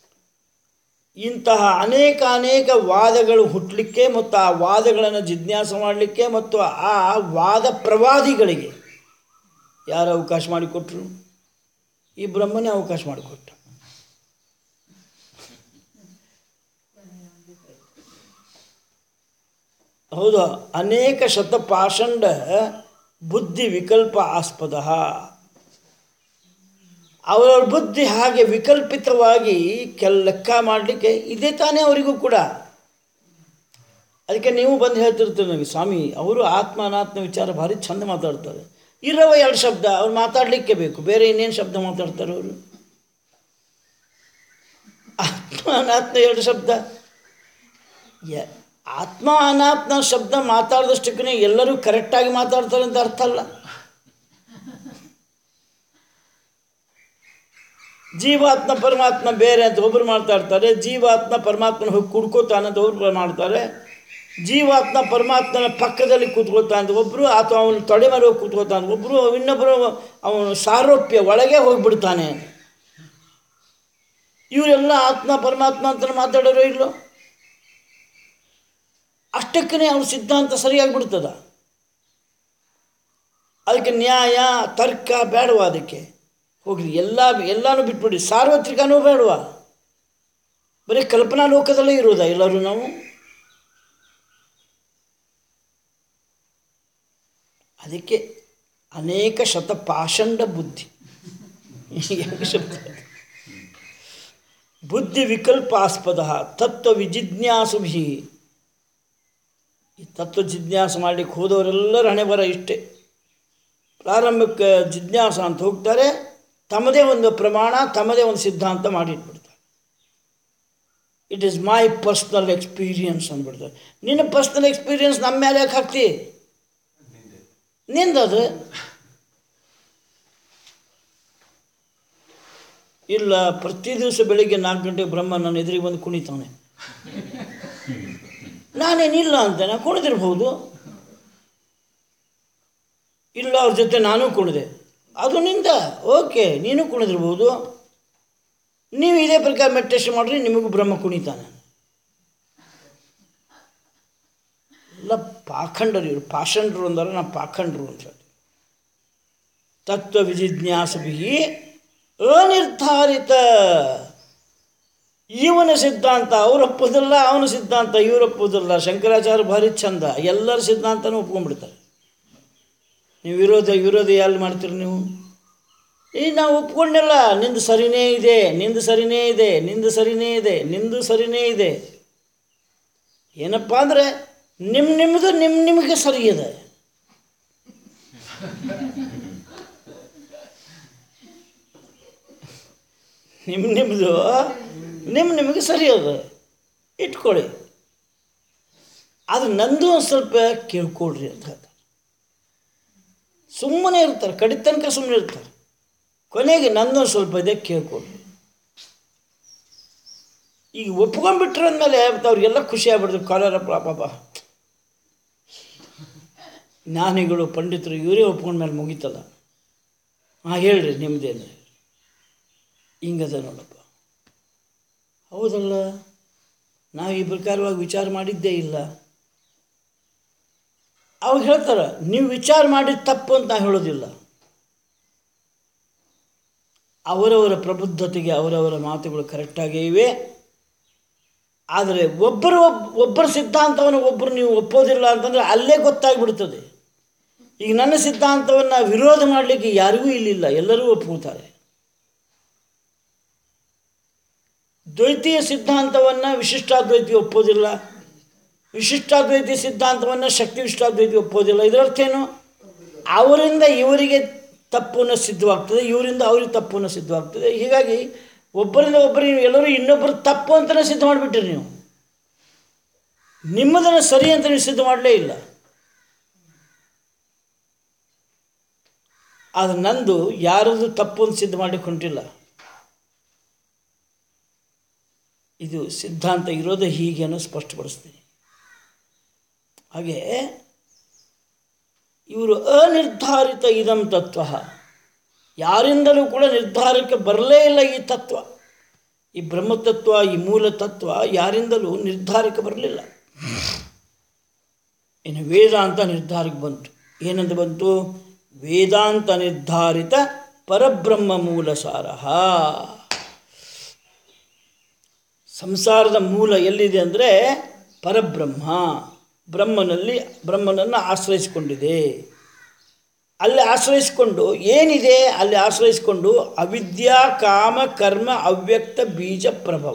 ಇಂತಹ ಅನೇಕ ಅನೇಕ ವಾದಗಳು ಹುಟ್ಟಲಿಕ್ಕೆ ಮತ್ತು ಆ ವಾದಗಳನ್ನು ಜಿಜ್ಞಾಸ ಮಾಡಲಿಕ್ಕೆ ಮತ್ತು ಆ ವಾದ ಪ್ರವಾದಿಗಳಿಗೆ ಯಾರು ಅವಕಾಶ ಮಾಡಿಕೊಟ್ರು ಈ ಬ್ರಹ್ಮನೇ ಅವಕಾಶ ಮಾಡಿಕೊಟ್ಟ ಹೌದು ಅನೇಕ ಶತಪಾಷಂಡ ಬುದ್ಧಿ ವಿಕಲ್ಪ ಆಸ್ಪದ ಅವರ ಬುದ್ಧಿ ಹಾಗೆ ವಿಕಲ್ಪಿತವಾಗಿ ಕೆಲ ಲೆಕ್ಕ ಮಾಡಲಿಕ್ಕೆ ಇದೇ ತಾನೇ ಅವರಿಗೂ ಕೂಡ ಅದಕ್ಕೆ ನೀವು ಬಂದು ಹೇಳ್ತಿರ್ತೀರಿ ನನಗೆ ಸ್ವಾಮಿ ಅವರು ಆತ್ಮ ಅನಾತ್ಮ ವಿಚಾರ ಭಾರಿ ಚಂದ ಮಾತಾಡ್ತಾರೆ ಇರವ ಎರಡು ಶಬ್ದ ಅವ್ರು ಮಾತಾಡಲಿಕ್ಕೆ ಬೇಕು ಬೇರೆ ಇನ್ನೇನು ಶಬ್ದ ಮಾತಾಡ್ತಾರೆ ಅವರು ಆತ್ಮ ಅನಾತ್ಮ ಎರಡು ಶಬ್ದ ಯ ಆತ್ಮ ಅನಾತ್ಮ ಶಬ್ದ ಮಾತಾಡಿದಷ್ಟಕ್ಕೆ ಎಲ್ಲರೂ ಕರೆಕ್ಟಾಗಿ ಮಾತಾಡ್ತಾರೆ ಅಂತ ಅರ್ಥ ಅಲ್ಲ ಜೀವಾತ್ಮ ಪರಮಾತ್ಮ ಬೇರೆ ಅಂತ ಒಬ್ಬರು ಮಾತಾಡ್ತಾರೆ ಜೀವಾತ್ಮ ಪರಮಾತ್ಮನ ಹೋಗಿ ಕುಡ್ಕೋತಾನೆ ಅಂತ ಒಬ್ಬರು ಮಾಡ್ತಾರೆ ಜೀವಾತ್ಮ ಪರಮಾತ್ಮನ ಪಕ್ಕದಲ್ಲಿ ಕೂತ್ಕೊಳ್ತಾನೆ ಒಬ್ಬರು ಅಥವಾ ಅವನು ತೊಡೆ ಮೇಲೆ ಹೋಗಿ ಕೂತ್ಕೊಳ್ತಾನೆ ಒಬ್ಬರು ಇನ್ನೊಬ್ಬರು ಅವನು ಸಾರೋಪ್ಯ ಒಳಗೆ ಹೋಗಿಬಿಡ್ತಾನೆ ಇವರೆಲ್ಲ ಆತ್ಮ ಪರಮಾತ್ಮ ಅಂತ ಮಾತಾಡೋರು ಇಲ್ಲೋ ಅಷ್ಟಕ್ಕೇ ಅವ್ನ ಸಿದ್ಧಾಂತ ಸರಿಯಾಗಿ ಬಿಡ್ತದ ಅದಕ್ಕೆ ನ್ಯಾಯ ತರ್ಕ ಬೇಡವಾ ಅದಕ್ಕೆ ಹೋಗ್ಲಿ ಎಲ್ಲ ಎಲ್ಲನೂ ಬಿಟ್ಬಿಡಿ ಸಾರ್ವತ್ರಿಕನೂ ಬೇಡವಾ ಬರೀ ಕಲ್ಪನಾ ಲೋಕದಲ್ಲೇ ಇರೋದಾ ಎಲ್ಲರೂ ನಾವು ಅದಕ್ಕೆ ಅನೇಕ ಶತ ಪಾಷಂಡ ಬುದ್ಧಿ ಹೆಂಗೆ ಶಬ್ದ ಬುದ್ಧಿ ವಿಕಲ್ಪಾಸ್ಪದ ತತ್ವ ವಿಜಿಜ್ಞಾಸುಭಿ ಈ ತತ್ವ ಜಿಜ್ಞಾಸ ಮಾಡಲಿಕ್ಕೆ ಹೋದವರೆಲ್ಲರ ಹಣೆ ಬರ ಇಷ್ಟೇ ಪ್ರಾರಂಭಕ್ಕೆ ಜಿಜ್ಞಾಸ ಅಂತ ಹೋಗ್ತಾರೆ ತಮ್ಮದೇ ಒಂದು ಪ್ರಮಾಣ ತಮ್ಮದೇ ಒಂದು ಸಿದ್ಧಾಂತ ಮಾಡಿಟ್ಬಿಡ್ತಾರೆ it is my personal experience ಅಂದ್ಬಿಡ್ತಾರೆ ನಿನ್ನ ಪರ್ಸ್ನಲ್ ಎಕ್ಸ್ಪೀರಿಯನ್ಸ್ ನಮ್ಮ ಮೇಲೆ ಯಾಕೆ ಹಾಕ್ತಿ ನಿಂದದು ಇಲ್ಲ ಪ್ರತಿ ದಿವಸ ಬೆಳಿಗ್ಗೆ ನಾಲ್ಕು ಗಂಟೆ ಬ್ರಹ್ಮ ನನ್ನ ಎದುರಿಗೆ ಬಂದು ಕುಣಿತಾನೆ ನಾನೇನಿಲ್ಲ ಅಂತ ನಾ ಕುಣಿದಿರ್ಬೋದು ಇಲ್ಲ ಅವ್ರ ಜೊತೆ ನಾನು ಕುಣಿದೆ ಅದು ನಿಂದ ಓಕೆ ನೀನು ಕುಣಿದಿರ್ಬೋದು ನೀವು ಇದೇ ಪ್ರಕಾರ ಮೆಡಿಟೇಷನ್ ಮಾಡಿರಿ ನಿಮಗೂ ಬ್ರಹ್ಮ ಕುಣಿತಾನೆ ಎಲ್ಲ ಪಾಖಂಡರು ಇವರು ಪಾಷಂಡರು ಅಂತಾರೆ ನಾವು ಪಾಖಂಡರು ಅಂತ ಹೇಳಿ ತತ್ವ ವಿಜಿಜ್ಞಾಸಭಿ ಅನಿರ್ಧಾರಿತ ಇವನ ಸಿದ್ಧಾಂತ ಅವ್ರು ಒಪ್ಪೋದಿಲ್ಲ ಅವನ ಸಿದ್ಧಾಂತ ಇವ್ರು ಒಪ್ಪೋದಿಲ್ಲ ಶಂಕರಾಚಾರ್ಯ ಭಾರಿ ಚಂದ ಎಲ್ಲರ ಸಿದ್ಧಾಂತನೂ ಒಪ್ಕೊಂಡ್ಬಿಡ್ತಾರೆ ನೀವು ವಿರೋಧ ವಿರೋಧ ಎಲ್ಲಿ ಮಾಡ್ತೀರಿ ನೀವು ಈ ನಾವು ಒಪ್ಕೊಂಡಿಲ್ಲ ನಿಂದು ಸರಿನೇ ಇದೆ ನಿಂದು ಸರಿನೇ ಇದೆ ನಿಂದು ಸರಿನೇ ಇದೆ ನಿಂದು ಸರಿನೇ ಇದೆ ಏನಪ್ಪ ಅಂದರೆ ನಿಮ್ಮ ನಿಮ್ಮದು ನಿಮ್ಮ ನಿಮಗೆ ಸರಿ ಇದೆ ನಿಮ್ಮ ನಿಮ್ಮದು ನಿಮ್ಮ ನಿಮಗೆ ಸರಿ ಅದ ಇಟ್ಕೊಳ್ಳಿ ಅದು ನಂದು ಒಂದು ಸ್ವಲ್ಪ ಕೇಳ್ಕೊಳ್ರಿ ಅಂತ ಹೇಳ್ತಾರೆ ಸುಮ್ಮನೆ ಇರ್ತಾರೆ ಕಡಿ ತನಕ ಸುಮ್ಮನೆ ಇರ್ತಾರೆ ಕೊನೆಗೆ ನಂದೊಂದು ಸ್ವಲ್ಪ ಇದೆ ಕೇಳ್ಕೊಳ್ರಿ ಈಗ ಒಪ್ಕೊಂಡ್ಬಿಟ್ರೆ ಅಂದಮೇಲೆ ಅವ್ರಿಗೆಲ್ಲ ಖುಷಿ ಆಗ್ಬಿಡ್ತು ಕಾಲರ ಪಾಪ ಜ್ಞಾನಿಗಳು ಪಂಡಿತರು ಇವರೇ ಒಪ್ಕೊಂಡ್ಮೇಲೆ ಮುಗೀತಲ್ಲ ಹಾಂ ಹೇಳ್ರಿ ನಿಮ್ಮದೇನು ಹಿಂಗದ ನೋಡಪ್ಪ ಹೌದಲ್ಲ ನಾವು ಈ ಪ್ರಕಾರವಾಗಿ ವಿಚಾರ ಮಾಡಿದ್ದೇ ಇಲ್ಲ ಅವಾಗ ಹೇಳ್ತಾರೆ ನೀವು ವಿಚಾರ ಮಾಡಿದ ತಪ್ಪು ಅಂತ ನಾನು ಹೇಳೋದಿಲ್ಲ ಅವರವರ ಪ್ರಬುದ್ಧತೆಗೆ ಅವರವರ ಮಾತುಗಳು ಕರೆಕ್ಟಾಗೇ ಇವೆ ಆದರೆ ಒಬ್ಬರು ಒಬ್ ಒಬ್ಬರ ಸಿದ್ಧಾಂತವನ್ನು ಒಬ್ಬರು ನೀವು ಒಪ್ಪೋದಿಲ್ಲ ಅಂತಂದರೆ ಅಲ್ಲೇ ಗೊತ್ತಾಗ್ಬಿಡ್ತದೆ ಈಗ ನನ್ನ ಸಿದ್ಧಾಂತವನ್ನು ವಿರೋಧ ಮಾಡಲಿಕ್ಕೆ ಯಾರಿಗೂ ಇಲ್ಲಿಲ್ಲ ಎಲ್ಲರೂ ಒಪ್ಕೋತಾರೆ ದ್ವೈತೀಯ ಸಿದ್ಧಾಂತವನ್ನು ವಿಶಿಷ್ಟಾದ್ವೈತಿ ಒಪ್ಪೋದಿಲ್ಲ ವಿಶಿಷ್ಟಾದ್ವೈತಿ ಸಿದ್ಧಾಂತವನ್ನು ಶಕ್ತಿ ವಿಶಿಷ್ಟಾದ್ವೈತಿ ಒಪ್ಪೋದಿಲ್ಲ ಇದರರ್ಥ ಏನು ಅವರಿಂದ ಇವರಿಗೆ ತಪ್ಪನ್ನು ಸಿದ್ಧವಾಗ್ತದೆ ಇವರಿಂದ ಅವ್ರಿಗೆ ತಪ್ಪನ್ನು ಸಿದ್ಧವಾಗ್ತದೆ ಹೀಗಾಗಿ ಒಬ್ಬರಿಂದ ಒಬ್ಬರಿಗೆ ಎಲ್ಲರೂ ಇನ್ನೊಬ್ಬರು ತಪ್ಪು ಅಂತಲೇ ಸಿದ್ಧ ಮಾಡಿಬಿಟ್ರಿ ನೀವು ನಿಮ್ಮದನ್ನು ಸರಿ ಅಂತ ನೀವು ಸಿದ್ಧ ಮಾಡಲೇ ಇಲ್ಲ ಅದು ನಂದು ಯಾರದು ತಪ್ಪು ಅಂತ ಸಿದ್ಧ ಮಾಡಲಿಕ್ಕೆ ಹೊಂಟಿಲ್ಲ ಇದು ಸಿದ್ಧಾಂತ ಇರೋದು ಹೀಗೆ ಅನ್ನೋ ಸ್ಪಷ್ಟಪಡಿಸ್ತೀನಿ ಹಾಗೆ ಇವರು ಅನಿರ್ಧಾರಿತ ಇದಂ ತತ್ವ ಯಾರಿಂದಲೂ ಕೂಡ ನಿರ್ಧಾರಕ್ಕೆ ಬರಲೇ ಇಲ್ಲ ಈ ತತ್ವ ಈ ಬ್ರಹ್ಮತತ್ವ ಈ ಮೂಲ ತತ್ವ ಯಾರಿಂದಲೂ ನಿರ್ಧಾರಕ್ಕೆ ಬರಲಿಲ್ಲ ಇನ್ನು ವೇದಾಂತ ನಿರ್ಧಾರಕ್ಕೆ ಬಂತು ಏನಂತ ಬಂತು ವೇದಾಂತ ನಿರ್ಧಾರಿತ ಪರಬ್ರಹ್ಮ ಮೂಲ ಸಾರಹ ಸಂಸಾರದ ಮೂಲ ಎಲ್ಲಿದೆ ಅಂದರೆ ಪರಬ್ರಹ್ಮ ಬ್ರಹ್ಮನಲ್ಲಿ ಬ್ರಹ್ಮನನ್ನು ಆಶ್ರಯಿಸಿಕೊಂಡಿದೆ ಅಲ್ಲಿ ಆಶ್ರಯಿಸಿಕೊಂಡು ಏನಿದೆ ಅಲ್ಲಿ ಆಶ್ರಯಿಸಿಕೊಂಡು ಅವಿದ್ಯಾ ಕಾಮ ಕರ್ಮ ಅವ್ಯಕ್ತ ಬೀಜ ಪ್ರಭವ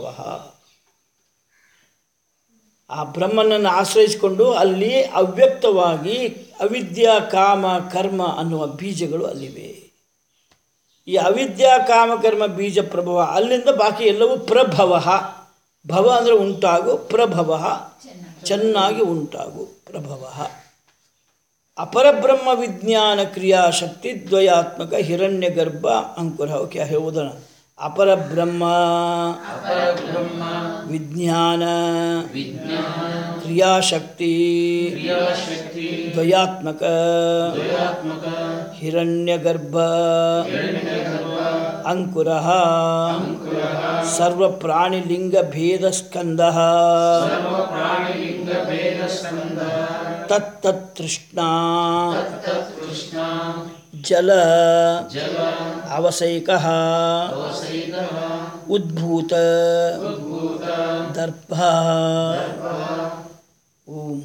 ಆ ಬ್ರಹ್ಮನನ್ನು ಆಶ್ರಯಿಸಿಕೊಂಡು ಅಲ್ಲಿ ಅವ್ಯಕ್ತವಾಗಿ ಅವಿದ್ಯಾ ಕಾಮ ಕರ್ಮ ಅನ್ನುವ ಬೀಜಗಳು ಅಲ್ಲಿವೆ ಈ ಅವಿದ್ಯಾ ಕಾಮ ಕರ್ಮ ಬೀಜ ಪ್ರಭವ ಅಲ್ಲಿಂದ ಬಾಕಿ ಎಲ್ಲವೂ ಪ್ರಭವ ಭವ ಅಂದರೆ ಉಂಟಾಗು ಪ್ರಭವ ಚೆನ್ನಾಗಿ ಉಂಟಾಗು ಪ್ರಭವ ಅಪರಬ್ರಹ್ಮ ವಿಜ್ಞಾನ ಕ್ರಿಯಾಶಕ್ತಿ ದ್ವಯಾತ್ಮಕ ಹಿರಣ್ಯ ಗರ್ಭ ಅಂಕುರ ಓಕೆ ಓದೋಣ ಅಪರಬ್ರಹ್ಮ ವಿಜ್ಞಾನ ಕ್ರಿಯಾಶಕ್ತಿ ದ್ವಯಾತ್ಮಕ ಹಿರಣ್ಯ ಗರ್ಭ ಅಂಕುರ ಸರ್ವ ಪ್ರಾಣಿಲಿಂಗ ಭೇದ ಸ್ಕಂದ ತತ್ತೃಷ್ಣಾ ಜಲ ಅವಸೈಕ ಉದ್ಭೂತ ದರ್ಭ ಓಂ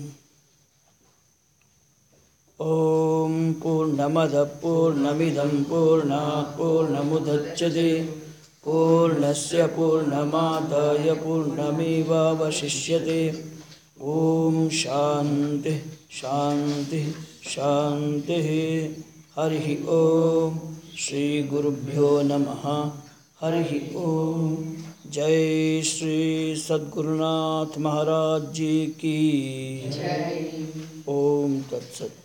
ಓಂ ಪೂರ್ಣಮದ ಪೂರ್ಣಮಿದಂ ಪೂರ್ಣಾತ್ ಪೂರ್ಣಮುದಚ್ಯತೆ ಪೂರ್ಣಸ್ಯ ಪೂರ್ಣಮಾದಾಯ ಪೂರ್ಣಮೇವಾವಶಿಷ್ಯತೆ ಓಂ ಶಾಂತಿ ಶಾಂತಿ ಶಾಂತಿ ಹರಿ ಓಂ ಶ್ರೀ ಗುರುಭ್ಯೋ ನಮಃ ಹರಿ ಓಂ ಜೈ ಶ್ರೀ ಸದ್ಗುರುನಾಥ ಮಹಾರಾಜ್ ಜಿ ಕಿ ಓಂ ತತ್ಸತ್